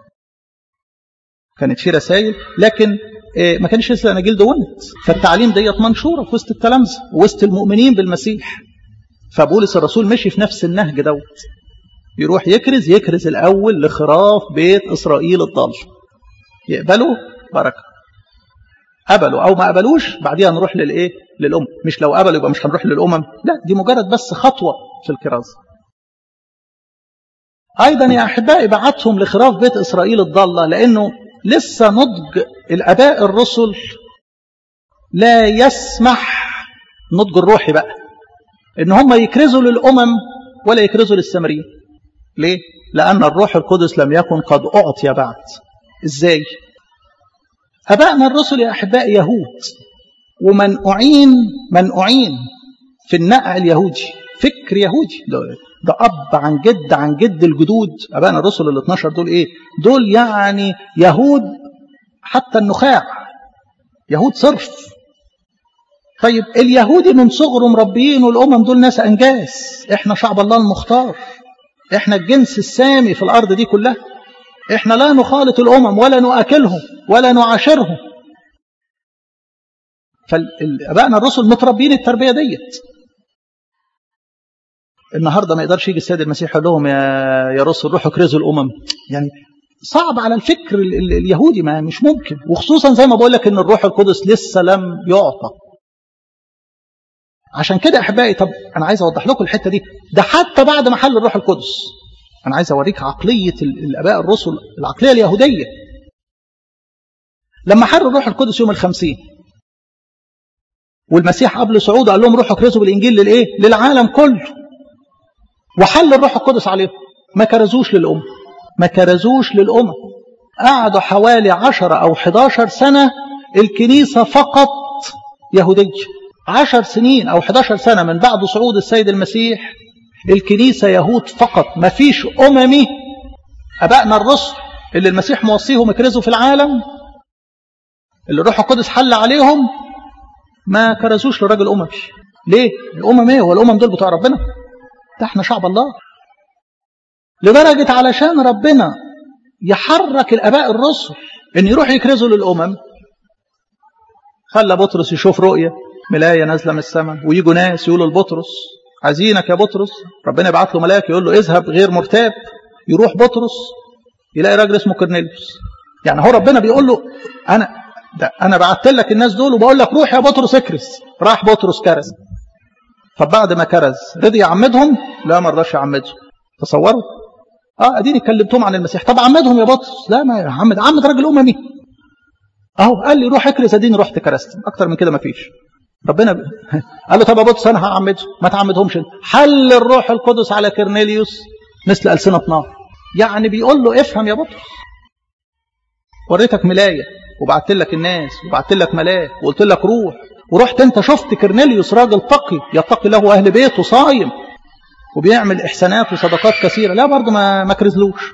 كانت في رسائل لكن إيه ما كانش لسه اناجيل دونت فالتعليم ديت منشوره في وسط التلامذه وسط المؤمنين بالمسيح فبولس الرسول مشي في نفس النهج دوت يروح يكرز يكرز الاول لخراف بيت اسرائيل الضال يقبلوا بركه قبلوا او ما قبلوش بعديها نروح للايه للامم مش لو قبلوا يبقى مش هنروح للامم لا دي مجرد بس خطوه في الكرازه أيضا يا أحبائي بعتهم لخراف بيت إسرائيل الضالة لأنه لسه نضج الأباء الرسل لا يسمح النضج الروحي بقى إن هم يكرزوا للأمم ولا يكرزوا للسامريين ليه؟ لأن الروح القدس لم يكن قد أعطي بعد إزاي؟ أبائنا الرسل يا أحبائي يهود ومنقوعين منقوعين في النقع اليهودي فكر يهودي ده, ده أب عن جد عن جد الجدود أبائنا الرسل ال 12 دول إيه؟ دول يعني يهود حتى النخاع يهود صرف طيب اليهودي من صغره مربيين والأمم دول ناس أنجاس احنا شعب الله المختار احنا الجنس السامي في الأرض دي كلها احنا لا نخالط الأمم ولا نؤكلهم ولا نعاشرهم فابائنا الرسل متربيين التربيه ديت النهارده ما يقدرش يجي السيد المسيح يقول لهم يا يا رسل روحوا كرزوا الامم يعني صعب على الفكر ال ال اليهودي ما مش ممكن وخصوصا زي ما بقول لك ان الروح القدس لسه لم يعطى عشان كده احبائي طب انا عايز اوضح لكم الحته دي ده حتى بعد ما حل الروح القدس انا عايز اوريك عقليه الاباء الرسل العقليه اليهوديه لما حل الروح القدس يوم الخمسين والمسيح قبل صعوده قال لهم روحوا اكرزوا بالانجيل للايه للعالم كله وحل الروح القدس عليهم ما كرزوش للامه ما كرزوش للامه قعدوا حوالي عشرة او 11 سنه الكنيسه فقط يهوديه عشر سنين او 11 سنه من بعد صعود السيد المسيح الكنيسه يهود فقط ما فيش اممي ابائنا الرسل اللي المسيح موصيهم يكرزوا في العالم اللي الروح القدس حل عليهم ما كرزوش لراجل أممي ليه؟ الأمم إيه؟ هو الأمم دول بتوع ربنا؟ ده احنا شعب الله لدرجة علشان ربنا يحرك الآباء الرسل إن يروح يكرزوا للأمم خلى بطرس يشوف رؤية ملاية نازلة من السماء ويجوا ناس يقولوا لبطرس عايزينك يا بطرس ربنا يبعت له ملاك يقول له اذهب غير مرتاب يروح بطرس يلاقي راجل اسمه كورنيليوس يعني هو ربنا بيقول له انا ده انا بعت لك الناس دول وبقول لك روح يا بطرس اكرز راح بطرس كرز فبعد ما كرز رضي يعمدهم لا ما رضاش يعمدهم تصوروا اه اديني كلمتهم عن المسيح طب عمدهم يا بطرس لا ما عمد عمد راجل اممي اهو قال لي روح اكرز اديني رحت كرست اكتر من كده ما فيش ربنا ب... قال له طب يا بطرس انا هعمدهم ما تعمدهمش انت حل الروح القدس على كرنيليوس مثل السنه نار يعني بيقول له افهم يا بطرس وريتك ملايه وبعت لك الناس وبعت لك ملاك وقلت لك روح ورحت انت شفت كرنيليوس راجل تقي يتقي له اهل بيته صايم وبيعمل احسانات وصدقات كثيره لا برضه ما ما كرزلوش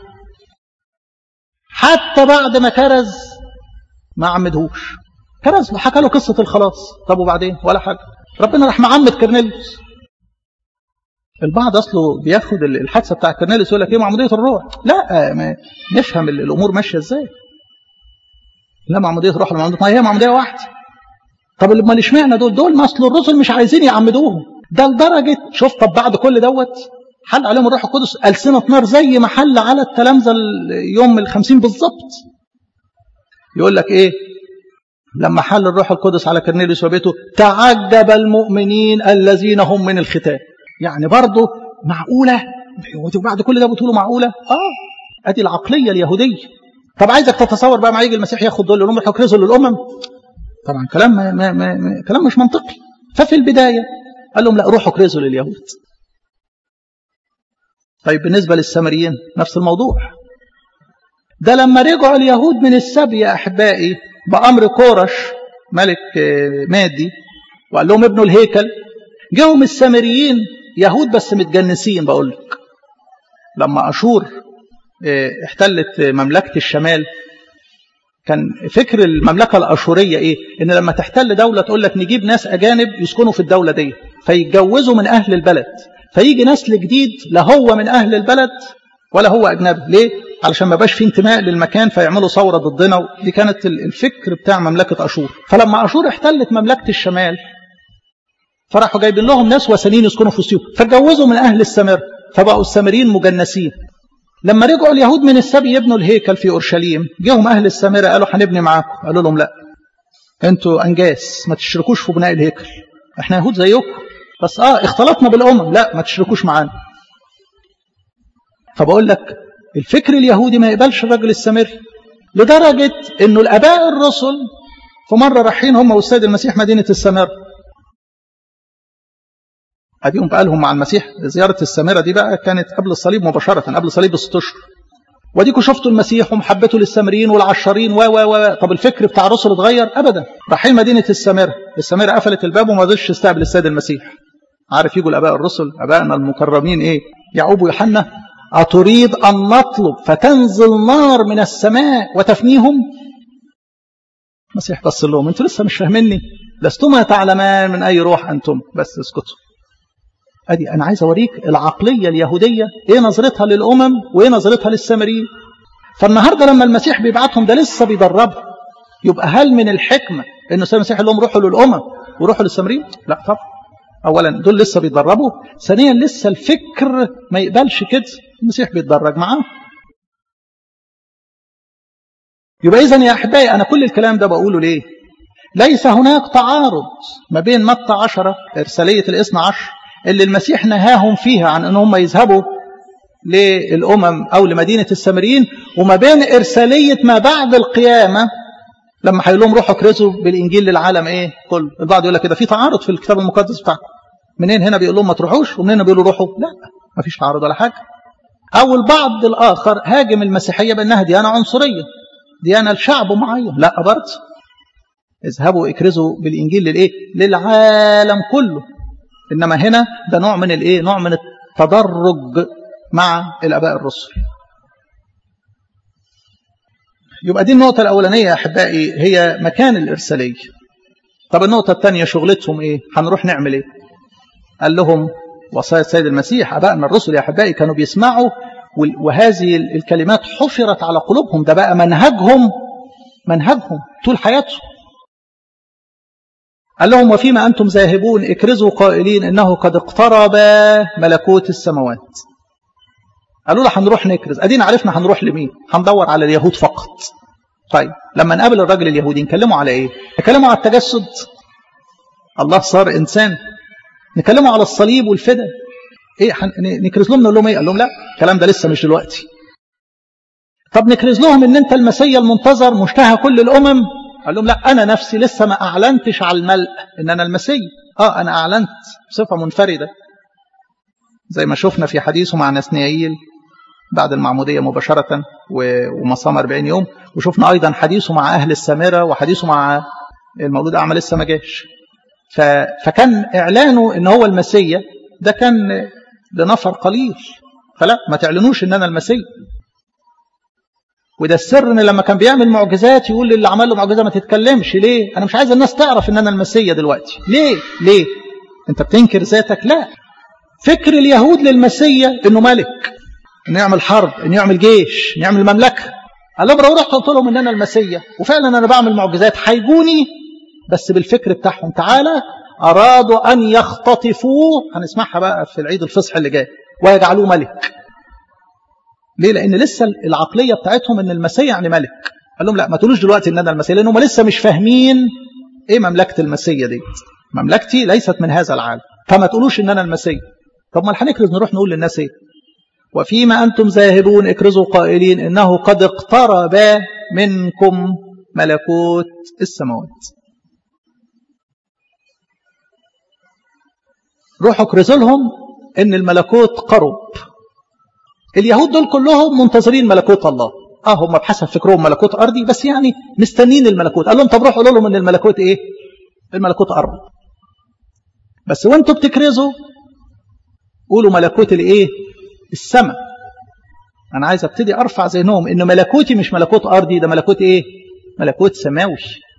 حتى بعد ما كرز ما عمدهوش كرز وحكى له قصه الخلاص طب وبعدين ولا حاجه ربنا راح معمد كرنيليوس البعض اصله بياخد الحادثه بتاع كرنيليوس يقول لك ايه معموديه الروح لا ما نفهم الامور ماشيه ازاي لا معمودية روح المعمودية ما هي معمودية واحدة طب اللي امال اشمعنى دول دول ما اصل الرسل مش عايزين يعمدوهم ده لدرجة شوف طب بعد كل دوت حل عليهم الروح القدس ألسنة نار زي ما حل على التلامذة يوم الخمسين بالظبط يقول لك ايه لما حل الروح القدس على كرنيليوس وبيته تعجب المؤمنين الذين هم من الختان يعني برضه معقولة وبعد كل ده بتقولوا معقولة اه ادي العقلية اليهودية طب عايزك تتصور بقى ما يجي المسيح ياخد دول يقول لهم يكرزوا للامم طبعا كلام ما ما ما كلام مش منطقي ففي البدايه قال لهم لا روحوا اكرزوا لليهود طيب بالنسبه للسامريين نفس الموضوع ده لما رجعوا اليهود من السبي يا احبائي بامر كورش ملك مادي وقال لهم ابنوا الهيكل جاهم السامريين يهود بس متجنسين بقول لك لما اشور احتلت مملكة الشمال كان فكر المملكة الأشورية إيه؟ إن لما تحتل دولة تقول لك نجيب ناس أجانب يسكنوا في الدولة دي فيتجوزوا من أهل البلد فيجي نسل جديد لا هو من أهل البلد ولا هو أجنبي ليه؟ علشان ما بقاش في انتماء للمكان فيعملوا ثورة ضدنا دي كانت الفكر بتاع مملكة أشور فلما أشور احتلت مملكة الشمال فراحوا جايبين لهم ناس وثنيين يسكنوا في وسطهم فاتجوزوا من أهل السامرة فبقوا السامريين مجنسين لما رجعوا اليهود من السبي يبنوا الهيكل في اورشليم جاهم اهل السامره قالوا هنبني معاكم قالوا لهم لا انتوا انجاس ما تشركوش في بناء الهيكل احنا يهود زيكم بس اه اختلطنا بالامم لا ما تشركوش معانا فبقول لك الفكر اليهودي ما يقبلش الرجل السامري لدرجه انه الاباء الرسل في مره رايحين هم والسيد المسيح مدينه السامره اديهم بقى لهم مع المسيح زياره السامره دي بقى كانت قبل الصليب مباشره قبل الصليب بست اشهر وديكوا شفتوا المسيح ومحبته للسامريين والعشارين و و و طب الفكر بتاع الرسل اتغير ابدا رايحين مدينه السامره السامره قفلت الباب وما رضيش تستقبل السيد المسيح عارف يجوا الاباء الرسل ابائنا المكرمين ايه يعقوب ويوحنا اتريد ان نطلب فتنزل نار من السماء وتفنيهم المسيح بص لهم انتوا لسه مش فاهميني لستما تعلمان من اي روح انتم بس اسكتوا ادي انا عايز اوريك العقليه اليهوديه ايه نظرتها للامم وايه نظرتها للسامريين فالنهارده لما المسيح بيبعتهم ده لسه بيدربهم يبقى هل من الحكمه انه السيد المسيح يقول لهم روحوا للامم وروحوا للسامريين لا طبعا اولا دول لسه بيتدربوا ثانيا لسه الفكر ما يقبلش كده المسيح بيتدرج معاه يبقى اذا يا احبائي انا كل الكلام ده بقوله ليه ليس هناك تعارض ما بين متى عشرة إرسالية الاثنى عشر اللي المسيح نهاهم فيها عن أن هم يذهبوا للأمم أو لمدينة السامريين وما بين إرسالية ما بعد القيامة لما هيقول لهم روحوا كرزوا بالإنجيل للعالم إيه كله البعض يقول لك كده في تعارض في الكتاب المقدس بتاعكم منين هنا بيقول لهم ما تروحوش ومنين هنا بيقولوا روحوا لا ما فيش تعارض ولا حاجة أو البعض الآخر هاجم المسيحية بأنها ديانة عنصرية ديانة لشعب معين لا برضه اذهبوا اكرزوا بالإنجيل للإيه للعالم كله إنما هنا ده نوع من الإيه نوع من التدرج مع الآباء الرسل يبقى دي النقطة الأولانية يا أحبائي هي مكان الإرسالية طب النقطة الثانية شغلتهم إيه هنروح نعمل إيه قال لهم وصايا السيد المسيح أبائنا الرسل يا أحبائي كانوا بيسمعوا وهذه الكلمات حفرت على قلوبهم ده بقى منهجهم منهجهم طول حياتهم قال لهم وفيما أنتم ذاهبون اكرزوا قائلين إنه قد اقترب ملكوت السماوات قالوا له هنروح نكرز ادينا عرفنا هنروح لمين هندور على اليهود فقط طيب لما نقابل الراجل اليهودي نكلمه على ايه نكلمه على التجسد الله صار انسان نكلمه على الصليب والفدا ايه حن... نكرز لهم نقول لهم ايه قال لهم لا الكلام ده لسه مش دلوقتي طب نكرز لهم ان انت المسيا المنتظر مشتهى كل الامم قال لهم لا انا نفسي لسه ما اعلنتش على الملء ان انا المسيا اه انا اعلنت بصفه منفرده زي ما شفنا في حديثه مع نسنيائيل بعد المعمودية مباشرة وما صام 40 يوم وشفنا أيضا حديثه مع أهل السامرة وحديثه مع المولود أعمى لسه ما جاش فكان إعلانه إن هو المسيا ده كان لنفر قليل فلا ما تعلنوش إن أنا المسيا وده السر إن لما كان بيعمل معجزات يقول للي عمل له معجزة ما تتكلمش ليه أنا مش عايز الناس تعرف إن أنا المسيا دلوقتي ليه ليه أنت بتنكر ذاتك لا فكر اليهود للمسيا إنه ملك انه يعمل حرب انه يعمل جيش انه يعمل مملكه قال لهم لو رحت قلت لهم ان انا المسيا وفعلا انا بعمل معجزات هيجوني بس بالفكر بتاعهم تعالى ارادوا ان يختطفوه هنسمعها بقى في العيد الفصح اللي جاي ويجعلوه ملك ليه لان لسه العقليه بتاعتهم ان المسيا يعني ملك قال لهم لا ما تقولوش دلوقتي ان انا المسيا لان هم لسه مش فاهمين ايه مملكه المسيا دي مملكتي ليست من هذا العالم فما تقولوش ان انا المسيا طب ما هنكرز نروح نقول للناس ايه وفيما أنتم ذاهبون اكرزوا قائلين إنه قد اقترب منكم ملكوت السماوات روحوا اكرزوا لهم إن الملكوت قرب اليهود دول كلهم منتظرين ملكوت الله اه هم بحسب فكرهم ملكوت أرضي بس يعني مستنين الملكوت قال لهم طب روحوا قولوا لهم إن الملكوت إيه الملكوت قرب بس وانتوا بتكرزوا قولوا ملكوت الايه السماء أنا عايز أبتدي أرفع ذهنهم إن ملكوتي مش ملكوت أرضي ده ملكوت إيه ملكوت سماوي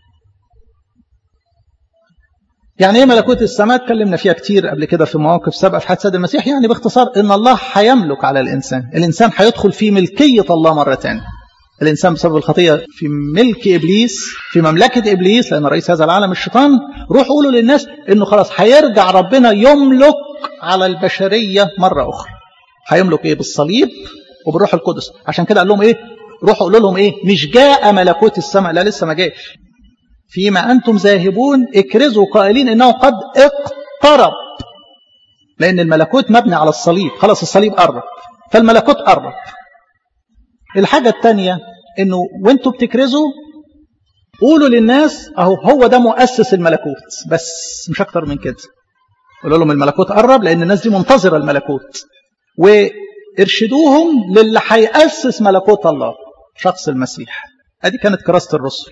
يعني إيه ملكوت السماء اتكلمنا فيها كتير قبل كده في مواقف سابقة في حياة سيد المسيح يعني باختصار إن الله هيملك على الإنسان الإنسان هيدخل في ملكية الله مرة تانية الإنسان بسبب الخطية في ملك إبليس في مملكة إبليس لأن رئيس هذا العالم الشيطان روح قولوا للناس إنه خلاص هيرجع ربنا يملك على البشرية مرة أخرى هيملك ايه بالصليب وبالروح القدس عشان كده قال لهم ايه روحوا قولوا لهم ايه مش جاء ملكوت السماء لا لسه ما جاش فيما انتم ذاهبون اكرزوا قائلين انه قد اقترب لان الملكوت مبني على الصليب خلاص الصليب قرب فالملكوت قرب الحاجه الثانيه انه وانتم بتكرزوا قولوا للناس اهو هو ده مؤسس الملكوت بس مش اكتر من كده قولوا لهم الملكوت قرب لان الناس دي منتظره الملكوت وارشدوهم للي هيأسس ملكوت الله شخص المسيح ادي كانت كراسة الرسل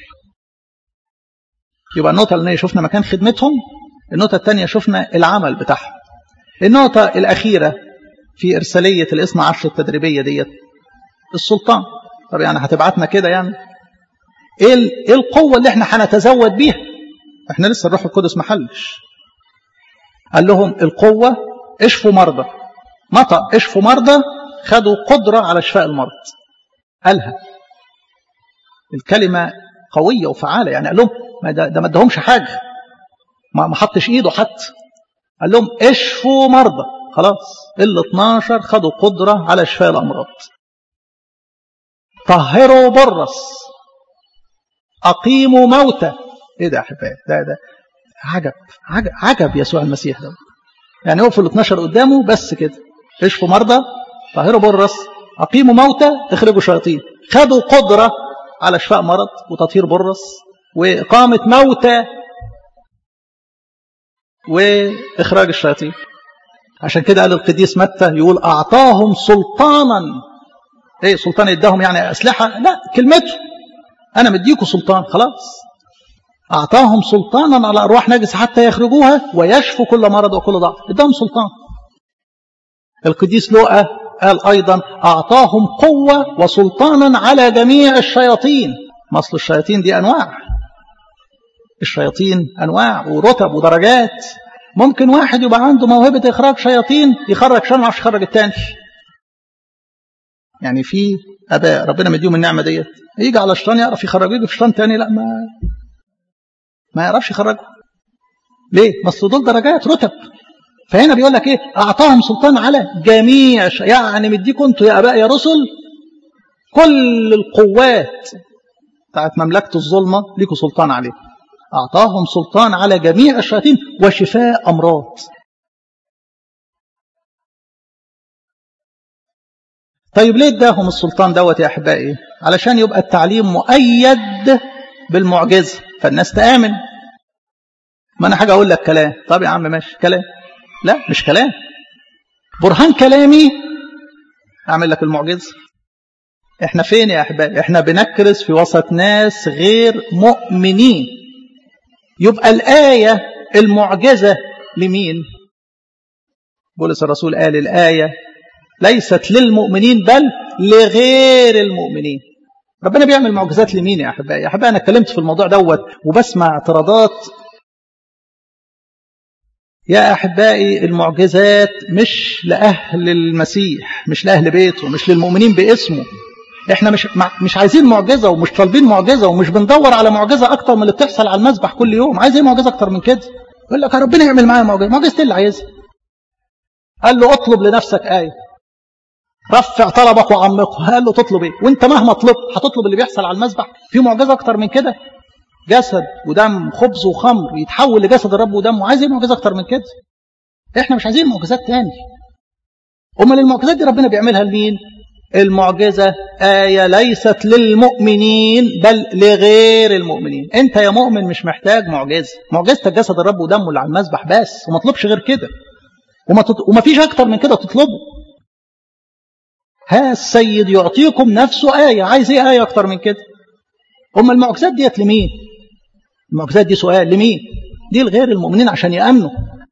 يبقى النقطة الأولانية شفنا مكان خدمتهم النقطة الثانية شفنا العمل بتاعهم النقطة الأخيرة في إرسالية الاثنى عشر التدريبية ديت السلطان طب يعني هتبعتنا كده يعني ايه ايه القوه اللي احنا هنتزود بيها احنا لسه الروح القدس ما حلش قال لهم القوه اشفوا مرضى متى اشفوا مرضى خدوا قدره على شفاء المرض قالها الكلمه قويه وفعاله يعني قال لهم ما ده, ده ما ادهمش حاجه ما ما حطش ايده حتى قال لهم اشفوا مرضى خلاص ال 12 خدوا قدره على شفاء الامراض طهروا برص أقيموا موتى إيه ده يا أحبائي ده ده عجب عجب, عجب يسوع المسيح ده يعني هو في ال 12 قدامه بس كده اشفوا مرضى طهروا برص أقيموا موتى اخرجوا شياطين خدوا قدرة على شفاء مرض وتطهير برص وإقامة موتى وإخراج الشياطين عشان كده قال القديس متى يقول أعطاهم سلطانا ايه سلطان اداهم يعني اسلحه لا كلمته انا مديكوا سلطان خلاص اعطاهم سلطانا على ارواح نجس حتى يخرجوها ويشفوا كل مرض وكل ضعف اداهم سلطان القديس لوقا قال ايضا اعطاهم قوه وسلطانا على جميع الشياطين مصل الشياطين دي انواع الشياطين انواع ورتب ودرجات ممكن واحد يبقى عنده موهبه اخراج شياطين يخرج شر ما يعرفش يخرج التاني يعني في اباء ربنا مديهم النعمه ديت يجي على شيطان يعرف يخرجه يجي في شيطان تاني لا ما ما يعرفش يخرجه ليه؟ بس دول درجات رتب فهنا بيقول لك ايه؟ اعطاهم سلطان على جميع يعني مديكم انتوا يا اباء يا رسل كل القوات بتاعت مملكه الظلمه ليكوا سلطان عليه اعطاهم سلطان على جميع الشياطين وشفاء امراض طيب ليه اداهم السلطان دوت يا احبائي علشان يبقى التعليم مؤيد بالمعجزه فالناس تامن ما انا حاجه اقول لك كلام طب يا عم ماشي كلام لا مش كلام برهان كلامي اعمل لك المعجزه احنا فين يا احبائي احنا بنكرس في وسط ناس غير مؤمنين يبقى الايه المعجزه لمين بولس الرسول قال الايه ليست للمؤمنين بل لغير المؤمنين ربنا بيعمل معجزات لمين يا احبائي يا احبائي انا اتكلمت في الموضوع دوت وبسمع اعتراضات يا احبائي المعجزات مش لاهل المسيح مش لاهل بيته مش للمؤمنين باسمه احنا مش مش عايزين معجزه ومش طالبين معجزه ومش بندور على معجزه اكتر من اللي بتحصل على المسبح كل يوم عايز ايه معجزه اكتر من كده يقول لك ربنا يعمل معايا معجزه معجزه اللي عايزها قال له اطلب لنفسك ايه رفع طلبك وعمقه قال له تطلب ايه وانت مهما طلبت هتطلب اللي بيحصل على المسبح في معجزه اكتر من كده جسد ودم خبز وخمر يتحول لجسد الرب ودمه عايز ايه معجزه اكتر من كده احنا مش عايزين معجزات تاني امال المعجزات دي ربنا بيعملها لمين المعجزة آية ليست للمؤمنين بل لغير المؤمنين انت يا مؤمن مش محتاج معجزة معجزتك جسد الرب ودمه اللي على المسبح بس وما تطلبش غير كده وما, تط... وما فيش اكتر من كده تطلبه ها السيد يعطيكم نفسه آية عايز ايه آية أكتر من كده أما المعجزات ديت لمين المعجزات دي سؤال لمين دي لغير المؤمنين عشان يأمنوا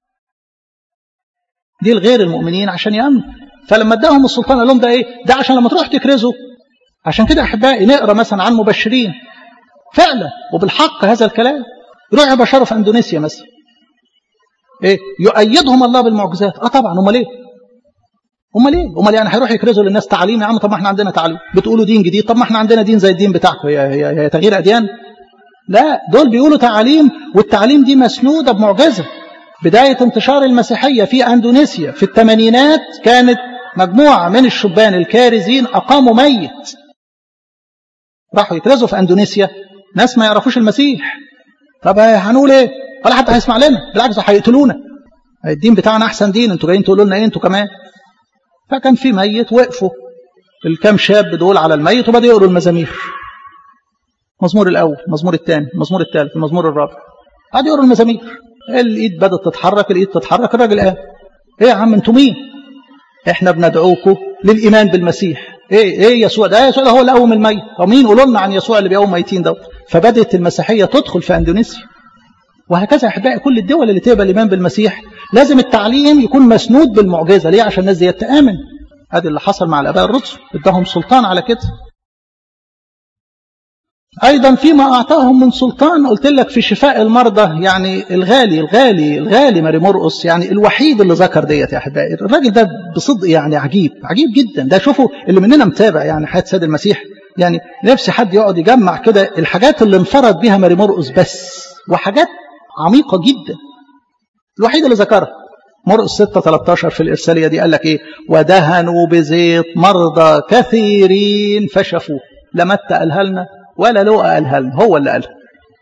دي لغير المؤمنين عشان يأمنوا فلما اداهم السلطان قال لهم ده ايه ده عشان لما تروح تكرزوا عشان كده احبائي نقرا مثلا عن مبشرين فعلا وبالحق هذا الكلام روحوا بشروا في اندونيسيا مثلا ايه يؤيدهم الله بالمعجزات اه طبعا امال ايه امال ايه امال يعني هيروحوا يكرزوا للناس تعليم يا عم طب ما احنا عندنا تعليم بتقولوا دين جديد طب ما احنا عندنا دين زي الدين بتاعكم هي, هي, هي تغيير اديان لا دول بيقولوا تعاليم والتعليم دي مسنوده بمعجزه بدايه انتشار المسيحيه في اندونيسيا في الثمانينات كانت مجموعه من الشبان الكارزين اقاموا ميت راحوا يكرزوا في اندونيسيا ناس ما يعرفوش المسيح طب هنقول ايه ولا حد هيسمع لنا بالعكس هيقتلونا الدين بتاعنا احسن دين انتوا جايين تقولوا لنا ايه انتوا كمان فكان في ميت وقفوا الكام شاب دول على الميت وبدأوا يقروا المزامير المزمور الأول المزمور الثاني المزمور الثالث المزمور الرابع قعدوا يقروا المزامير الإيد بدأت تتحرك الإيد تتحرك الراجل قال إيه يا عم أنتوا مين؟ إحنا بندعوكم للإيمان بالمسيح إيه إيه يسوع ده يسوع ده هو اللي قوم الميت طب مين قولوا لنا عن يسوع اللي بيقوم ميتين ده فبدأت المسيحية تدخل في أندونيسيا وهكذا أحبائي كل الدول اللي تقبل الإيمان بالمسيح لازم التعليم يكون مسنود بالمعجزة ليه عشان الناس دي تآمن هذا اللي حصل مع الآباء الرسل اداهم سلطان على كده أيضا فيما أعطاهم من سلطان قلت لك في شفاء المرضى يعني الغالي الغالي الغالي ماري مرقص يعني الوحيد اللي ذكر ديت يا أحبائي الراجل ده بصدق يعني عجيب عجيب جدا ده شوفوا اللي مننا متابع يعني حياة سيد المسيح يعني نفسي حد يقعد يجمع كده الحاجات اللي انفرد بها ماري مرقص بس وحاجات عميقة جدا الوحيد اللي ذكرها مرقص 6 13 في الإرسالية دي قال لك إيه ودهنوا بزيت مرضى كثيرين فشفوه لمت قالها لنا ولا لقى قالها لنا هو اللي قالها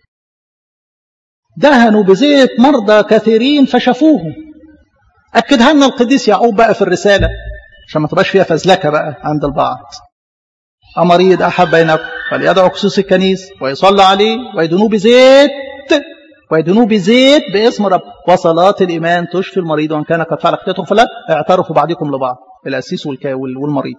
دهنوا بزيت مرضى كثيرين فشفوه أكدها لنا القديس يعقوب بقى في الرسالة عشان ما تبقاش فيها فزلكة بقى عند البعض أمريض أحب بينكم فليدعو خصوص الكنيس ويصلى عليه ويدنوه بزيت ويدنوه بزيت باسم رب وصلاة الإيمان تشفي المريض وإن كان قد فعل خطيتهم فلا اعترفوا بعضكم لبعض الأسيس والمريض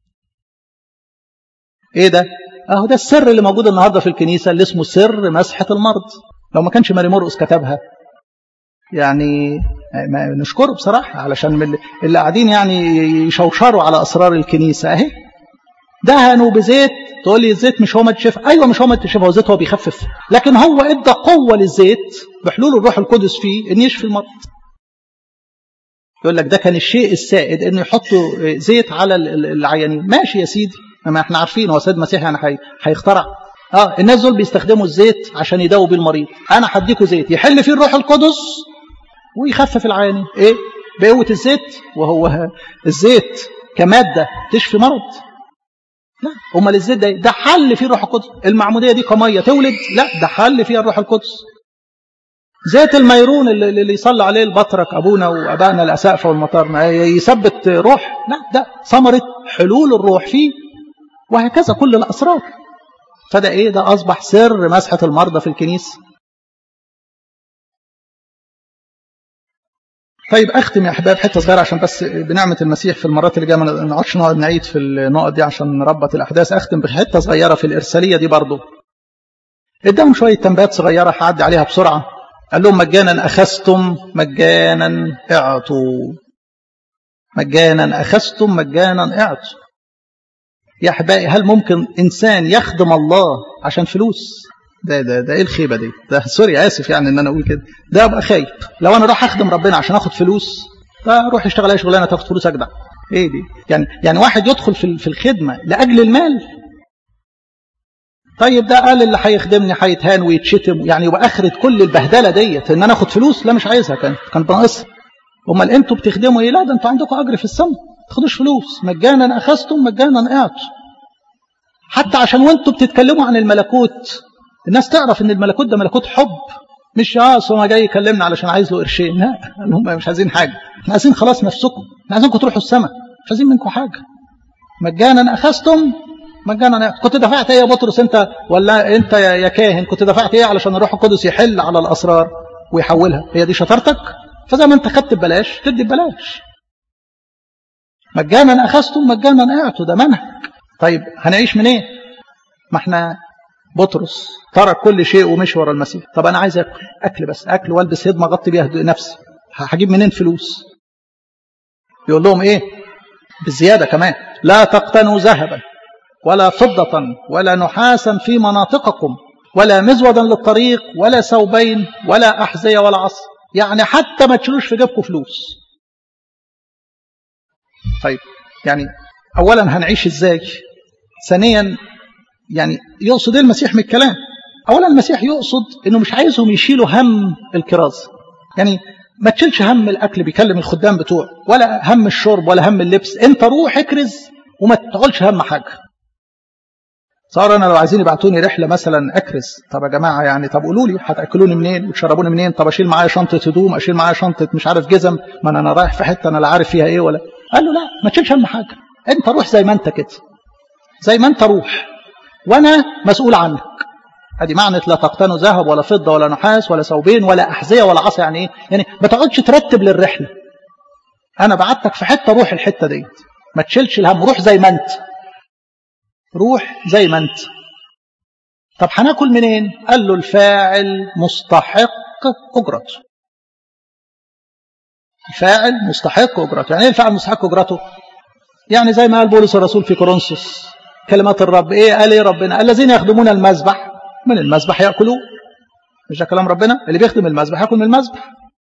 إيه ده؟ أهو ده السر اللي موجود النهاردة في الكنيسة اللي اسمه سر مسحة المرض لو ما كانش ماري مرقس كتبها يعني ما نشكره بصراحة علشان اللي قاعدين يعني يشوشروا على أسرار الكنيسة أهي دهنوا بزيت تقول لي الزيت مش هو ما تشفى ايوه مش هو ما تشفى هو الزيت هو بيخفف لكن هو ادى قوه للزيت بحلول الروح القدس فيه ان يشفي المرض يقول لك ده كان الشيء السائد انه يحطوا زيت على العيانين ماشي يا سيدي ما احنا عارفين هو سيد مسيح يعني هيخترع اه الناس دول بيستخدموا الزيت عشان يداووا بيه المريض انا هديكوا زيت يحل فيه الروح القدس ويخفف العيانين ايه بقوه الزيت وهو الزيت كماده تشفي مرض لا امال الزيت ده ده حل فيه الروح القدس المعموديه دي كميه تولد لا ده حل فيها الروح القدس زيت الميرون اللي, اللي يصلي عليه البطرك ابونا وابائنا الاسقفه والمطارنا يثبت روح لا ده ثمره حلول الروح فيه وهكذا كل الاسرار فده ايه ده اصبح سر مسحه المرضى في الكنيسه طيب اختم يا احباب حته صغيره عشان بس بنعمه المسيح في المرات اللي جايه ما نقعدش نقعد نعيد في النقط دي عشان نربط الاحداث اختم بحته صغيره في الارساليه دي برضه اداهم شويه تنبيهات صغيره هعدي عليها بسرعه قال لهم مجانا اخذتم مجانا اعطوا مجانا اخذتم مجانا اعطوا يا احبائي هل ممكن انسان يخدم الله عشان فلوس ده ده ده ايه الخيبه دي ده سوري اسف يعني ان انا اقول كده ده ابقى خايب لو انا راح اخدم ربنا عشان اخد فلوس فاروح اشتغل اي شغلانه تاخد فلوس اجدع ايه دي يعني يعني واحد يدخل في في الخدمه لاجل المال طيب ده قال اللي هيخدمني هيتهان ويتشتم يعني يبقى اخره كل البهدله ديت ان انا اخد فلوس لا مش عايزها كان كان ناقصها امال انتوا بتخدموا ايه لا ده انتوا عندكم اجر في السماء ما تاخدوش فلوس مجانا اخذتم مجانا اعطوا حتى عشان وانتوا بتتكلموا عن الملكوت الناس تعرف ان الملكوت ده ملكوت حب مش اه هو جاي يكلمنا علشان عايز له قرشين لا هم مش عايزين حاجه احنا عايزين خلاص نفسكم احنا عايزينكم تروحوا السماء مش عايزين منكم حاجه مجانا اخذتم مجانا كنت دفعت ايه يا بطرس انت ولا انت يا كاهن كنت دفعت ايه علشان الروح القدس يحل على الاسرار ويحولها هي دي شطارتك فزي ما انت خدت ببلاش تدي ببلاش مجانا اخذتم مجانا اعطوا ده منهج طيب هنعيش منين إيه؟ ما احنا بطرس ترك كل شيء ومشي ورا المسيح طب انا عايز اكل اكل بس اكل والبس هدمه اغطي بيها نفسي هجيب منين فلوس يقول لهم ايه بالزياده كمان لا تقتنوا ذهبا ولا فضة ولا نحاسا في مناطقكم ولا مزودا للطريق ولا ثوبين ولا أحذية ولا عصا يعني حتى ما تشيلوش في جيبكم فلوس طيب يعني أولا هنعيش إزاي ثانيا يعني يقصد ايه المسيح من الكلام اولا المسيح يقصد انه مش عايزهم يشيلوا هم الكرازه يعني ما تشيلش هم الاكل بيكلم الخدام بتوعه ولا هم الشرب ولا هم اللبس انت روح اكرز وما تقولش هم حاجه صار انا لو عايزين يبعتوني رحله مثلا اكرز طب يا جماعه يعني طب قولوا لي هتاكلوني منين وتشربوني منين طب اشيل معايا شنطه هدوم اشيل معايا شنطه مش عارف جزم ما انا رايح في حته انا لا عارف فيها ايه ولا قال له لا ما تشيلش هم حاجه انت روح زي ما انت كده زي ما انت روح وانا مسؤول عنك ادي معنى لا تقتنوا ذهب ولا فضه ولا نحاس ولا ثوبين ولا احذيه ولا عصا يعني ايه يعني ما تقعدش ترتب للرحله انا بعتك في حته روح الحته ديت ما تشيلش الهم روح زي ما انت روح زي ما انت طب هناكل منين قال له الفاعل مستحق اجرته الفاعل مستحق اجرته يعني ايه الفاعل مستحق اجرته يعني زي ما قال بولس الرسول في كورنثوس كلمات الرب ايه قال ايه ربنا الذين يخدمون المذبح من المذبح ياكلون مش ده كلام ربنا اللي بيخدم المذبح ياكل من المذبح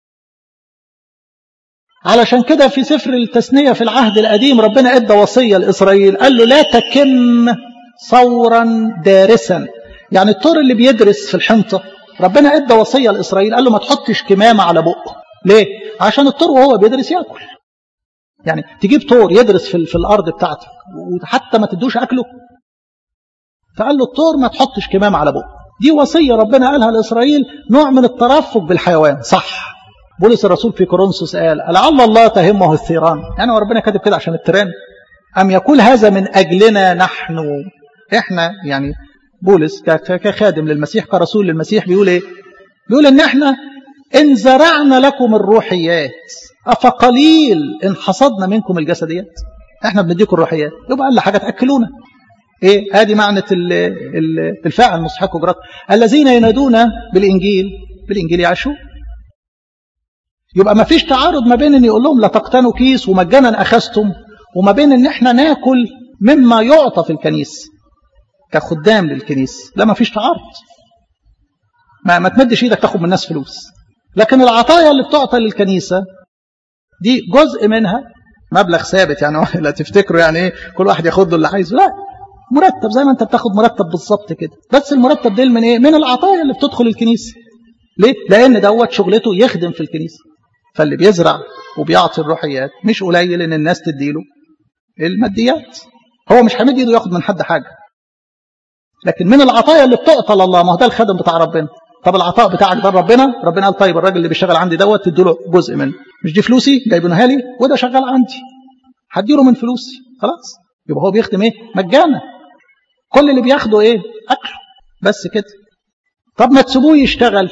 علشان كده في سفر التثنية في العهد القديم ربنا ادى وصية لإسرائيل قال له لا تكم ثورا دارسا يعني الطور اللي بيدرس في الحنطة ربنا ادى وصية لإسرائيل قال له ما تحطش كمامة على بقه ليه؟ عشان الطور وهو بيدرس ياكل يعني تجيب طور يدرس في, في الأرض بتاعتك وحتى ما تدوش أكله فقال له الطور ما تحطش كمامة على بقه دي وصية ربنا قالها لإسرائيل نوع من الترفق بالحيوان صح بولس الرسول في كورنثوس قال لعل الله تهمه الثيران يعني ربنا كاتب كده عشان التيران أم يقول هذا من أجلنا نحن إحنا يعني بولس كخادم للمسيح كرسول للمسيح بيقول إيه بيقول إن إحنا إن زرعنا لكم الروحيات أفقليل إن حصدنا منكم الجسديات إحنا بنديكم الروحيات يبقى أقل حاجة تأكلونا إيه هذه معنى الفاعل مستحق أجرات الذين ينادون بالإنجيل بالإنجيل يعيشون يبقى ما فيش تعارض ما بين ان يقول لهم لا تقتنوا كيس ومجانا اخذتم وما بين ان احنا ناكل مما يعطى في الكنيسه كخدام للكنيسه لا ما فيش تعارض ما, ما تمدش ايدك تاخد من الناس فلوس لكن العطايا اللي بتعطى للكنيسه دي جزء منها مبلغ ثابت يعني لا تفتكروا يعني ايه كل واحد ياخد له اللي عايزه لا مرتب زي ما انت بتاخد مرتب بالظبط كده بس المرتب ده من ايه من العطايا اللي بتدخل الكنيسه ليه لان دوت شغلته يخدم في الكنيسه فاللي بيزرع وبيعطي الروحيات مش قليل ان الناس تديله الماديات هو مش هيمد ايده ياخد من حد حاجه لكن من العطايا اللي بتعطى لله ما هو ده الخدم بتاع ربنا طب العطاء بتاعك ده ربنا ربنا قال طيب الراجل اللي بيشتغل عندي دوت تديله جزء منه مش دي فلوسي جايبينها لي وده شغال عندي هديله من فلوسي خلاص يبقى هو بيخدم ايه مجانا كل اللي بياخده ايه اكله بس كده طب ما تسيبوه يشتغل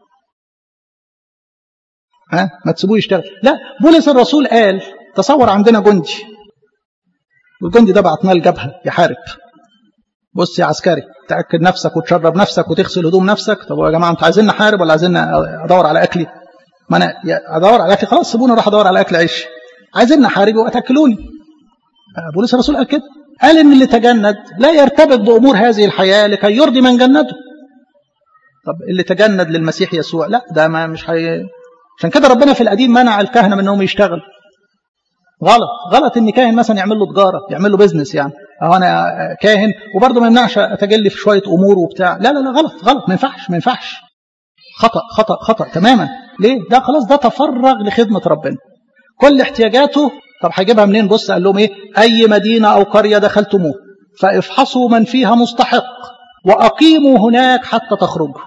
ها ما تسيبوه يشتغل لا بولس الرسول قال تصور عندنا جندي والجندي ده بعتناه الجبهه يحارب بص يا عسكري تاكد نفسك وتشرب نفسك وتغسل هدوم نفسك طب يا جماعه انتوا عايزين نحارب ولا عايزين ادور على اكلي ما انا ادور على اكلي خلاص سيبوني اروح ادور على اكل عيش عايزين نحارب يبقى تاكلوني بولس الرسول قال كده قال ان اللي تجند لا يرتبط بامور هذه الحياه لكي يرضي من جنده طب اللي تجند للمسيح يسوع لا ده ما مش هي عشان كده ربنا في القديم منع الكهنه من انهم يشتغلوا غلط غلط ان كاهن مثلا يعمل له تجاره يعمل له بيزنس يعني اهو انا كاهن وبرضه ما يمنعش اتجلي في شويه امور وبتاع لا لا لا غلط غلط ما ينفعش ما ينفعش خطا خطا خطا تماما ليه ده خلاص ده تفرغ لخدمه ربنا كل احتياجاته طب هيجيبها منين بص قال لهم ايه اي مدينه او قريه دخلتموه فافحصوا من فيها مستحق واقيموا هناك حتى تخرجوا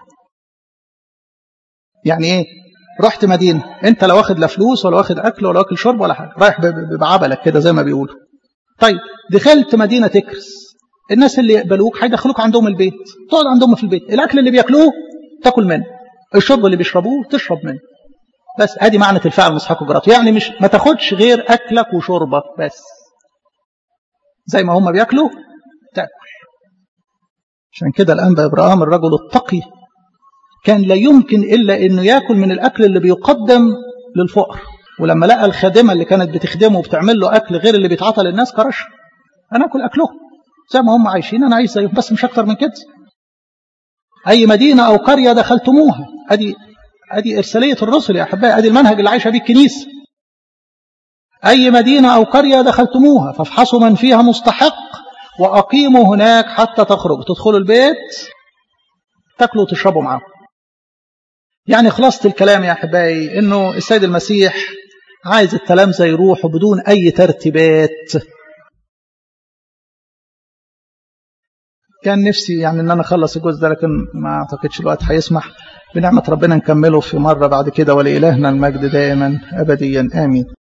يعني ايه رحت مدينة انت لا واخد لا فلوس ولا واخد اكل ولا واكل شرب ولا حاجة رايح بعبلك كده زي ما بيقولوا طيب دخلت مدينة تكرس الناس اللي يقبلوك هيدخلوك عندهم البيت تقعد عندهم في البيت الاكل اللي بياكلوه تاكل منه الشرب اللي بيشربوه تشرب منه بس ادي معنى الفعل مسحق جراته يعني مش ما تاخدش غير اكلك وشربك بس زي ما هم بياكلوا تاكل عشان كده الانبا ابراهيم الرجل التقي كان لا يمكن إلا أنه يأكل من الأكل اللي بيقدم للفقر ولما لقى الخادمة اللي كانت بتخدمه وبتعمل له أكل غير اللي بيتعطى للناس كرش أنا أكل أكلهم زي ما هم عايشين أنا عايش زيهم بس مش أكتر من كده أي مدينة أو قرية دخلتموها أدي أدي إرسالية الرسل يا أحبائي أدي المنهج اللي عايشة بيه الكنيسة أي مدينة أو قرية دخلتموها فافحصوا من فيها مستحق وأقيموا هناك حتى تخرجوا تدخلوا البيت تاكلوا وتشربوا معاهم يعني خلاصة الكلام يا أحبائي إنه السيد المسيح عايز التلامذة يروحوا بدون أي ترتيبات كان نفسي يعني إن أنا أخلص الجزء ده لكن ما أعتقدش الوقت هيسمح بنعمة ربنا نكمله في مرة بعد كده ولإلهنا المجد دائما أبديا آمين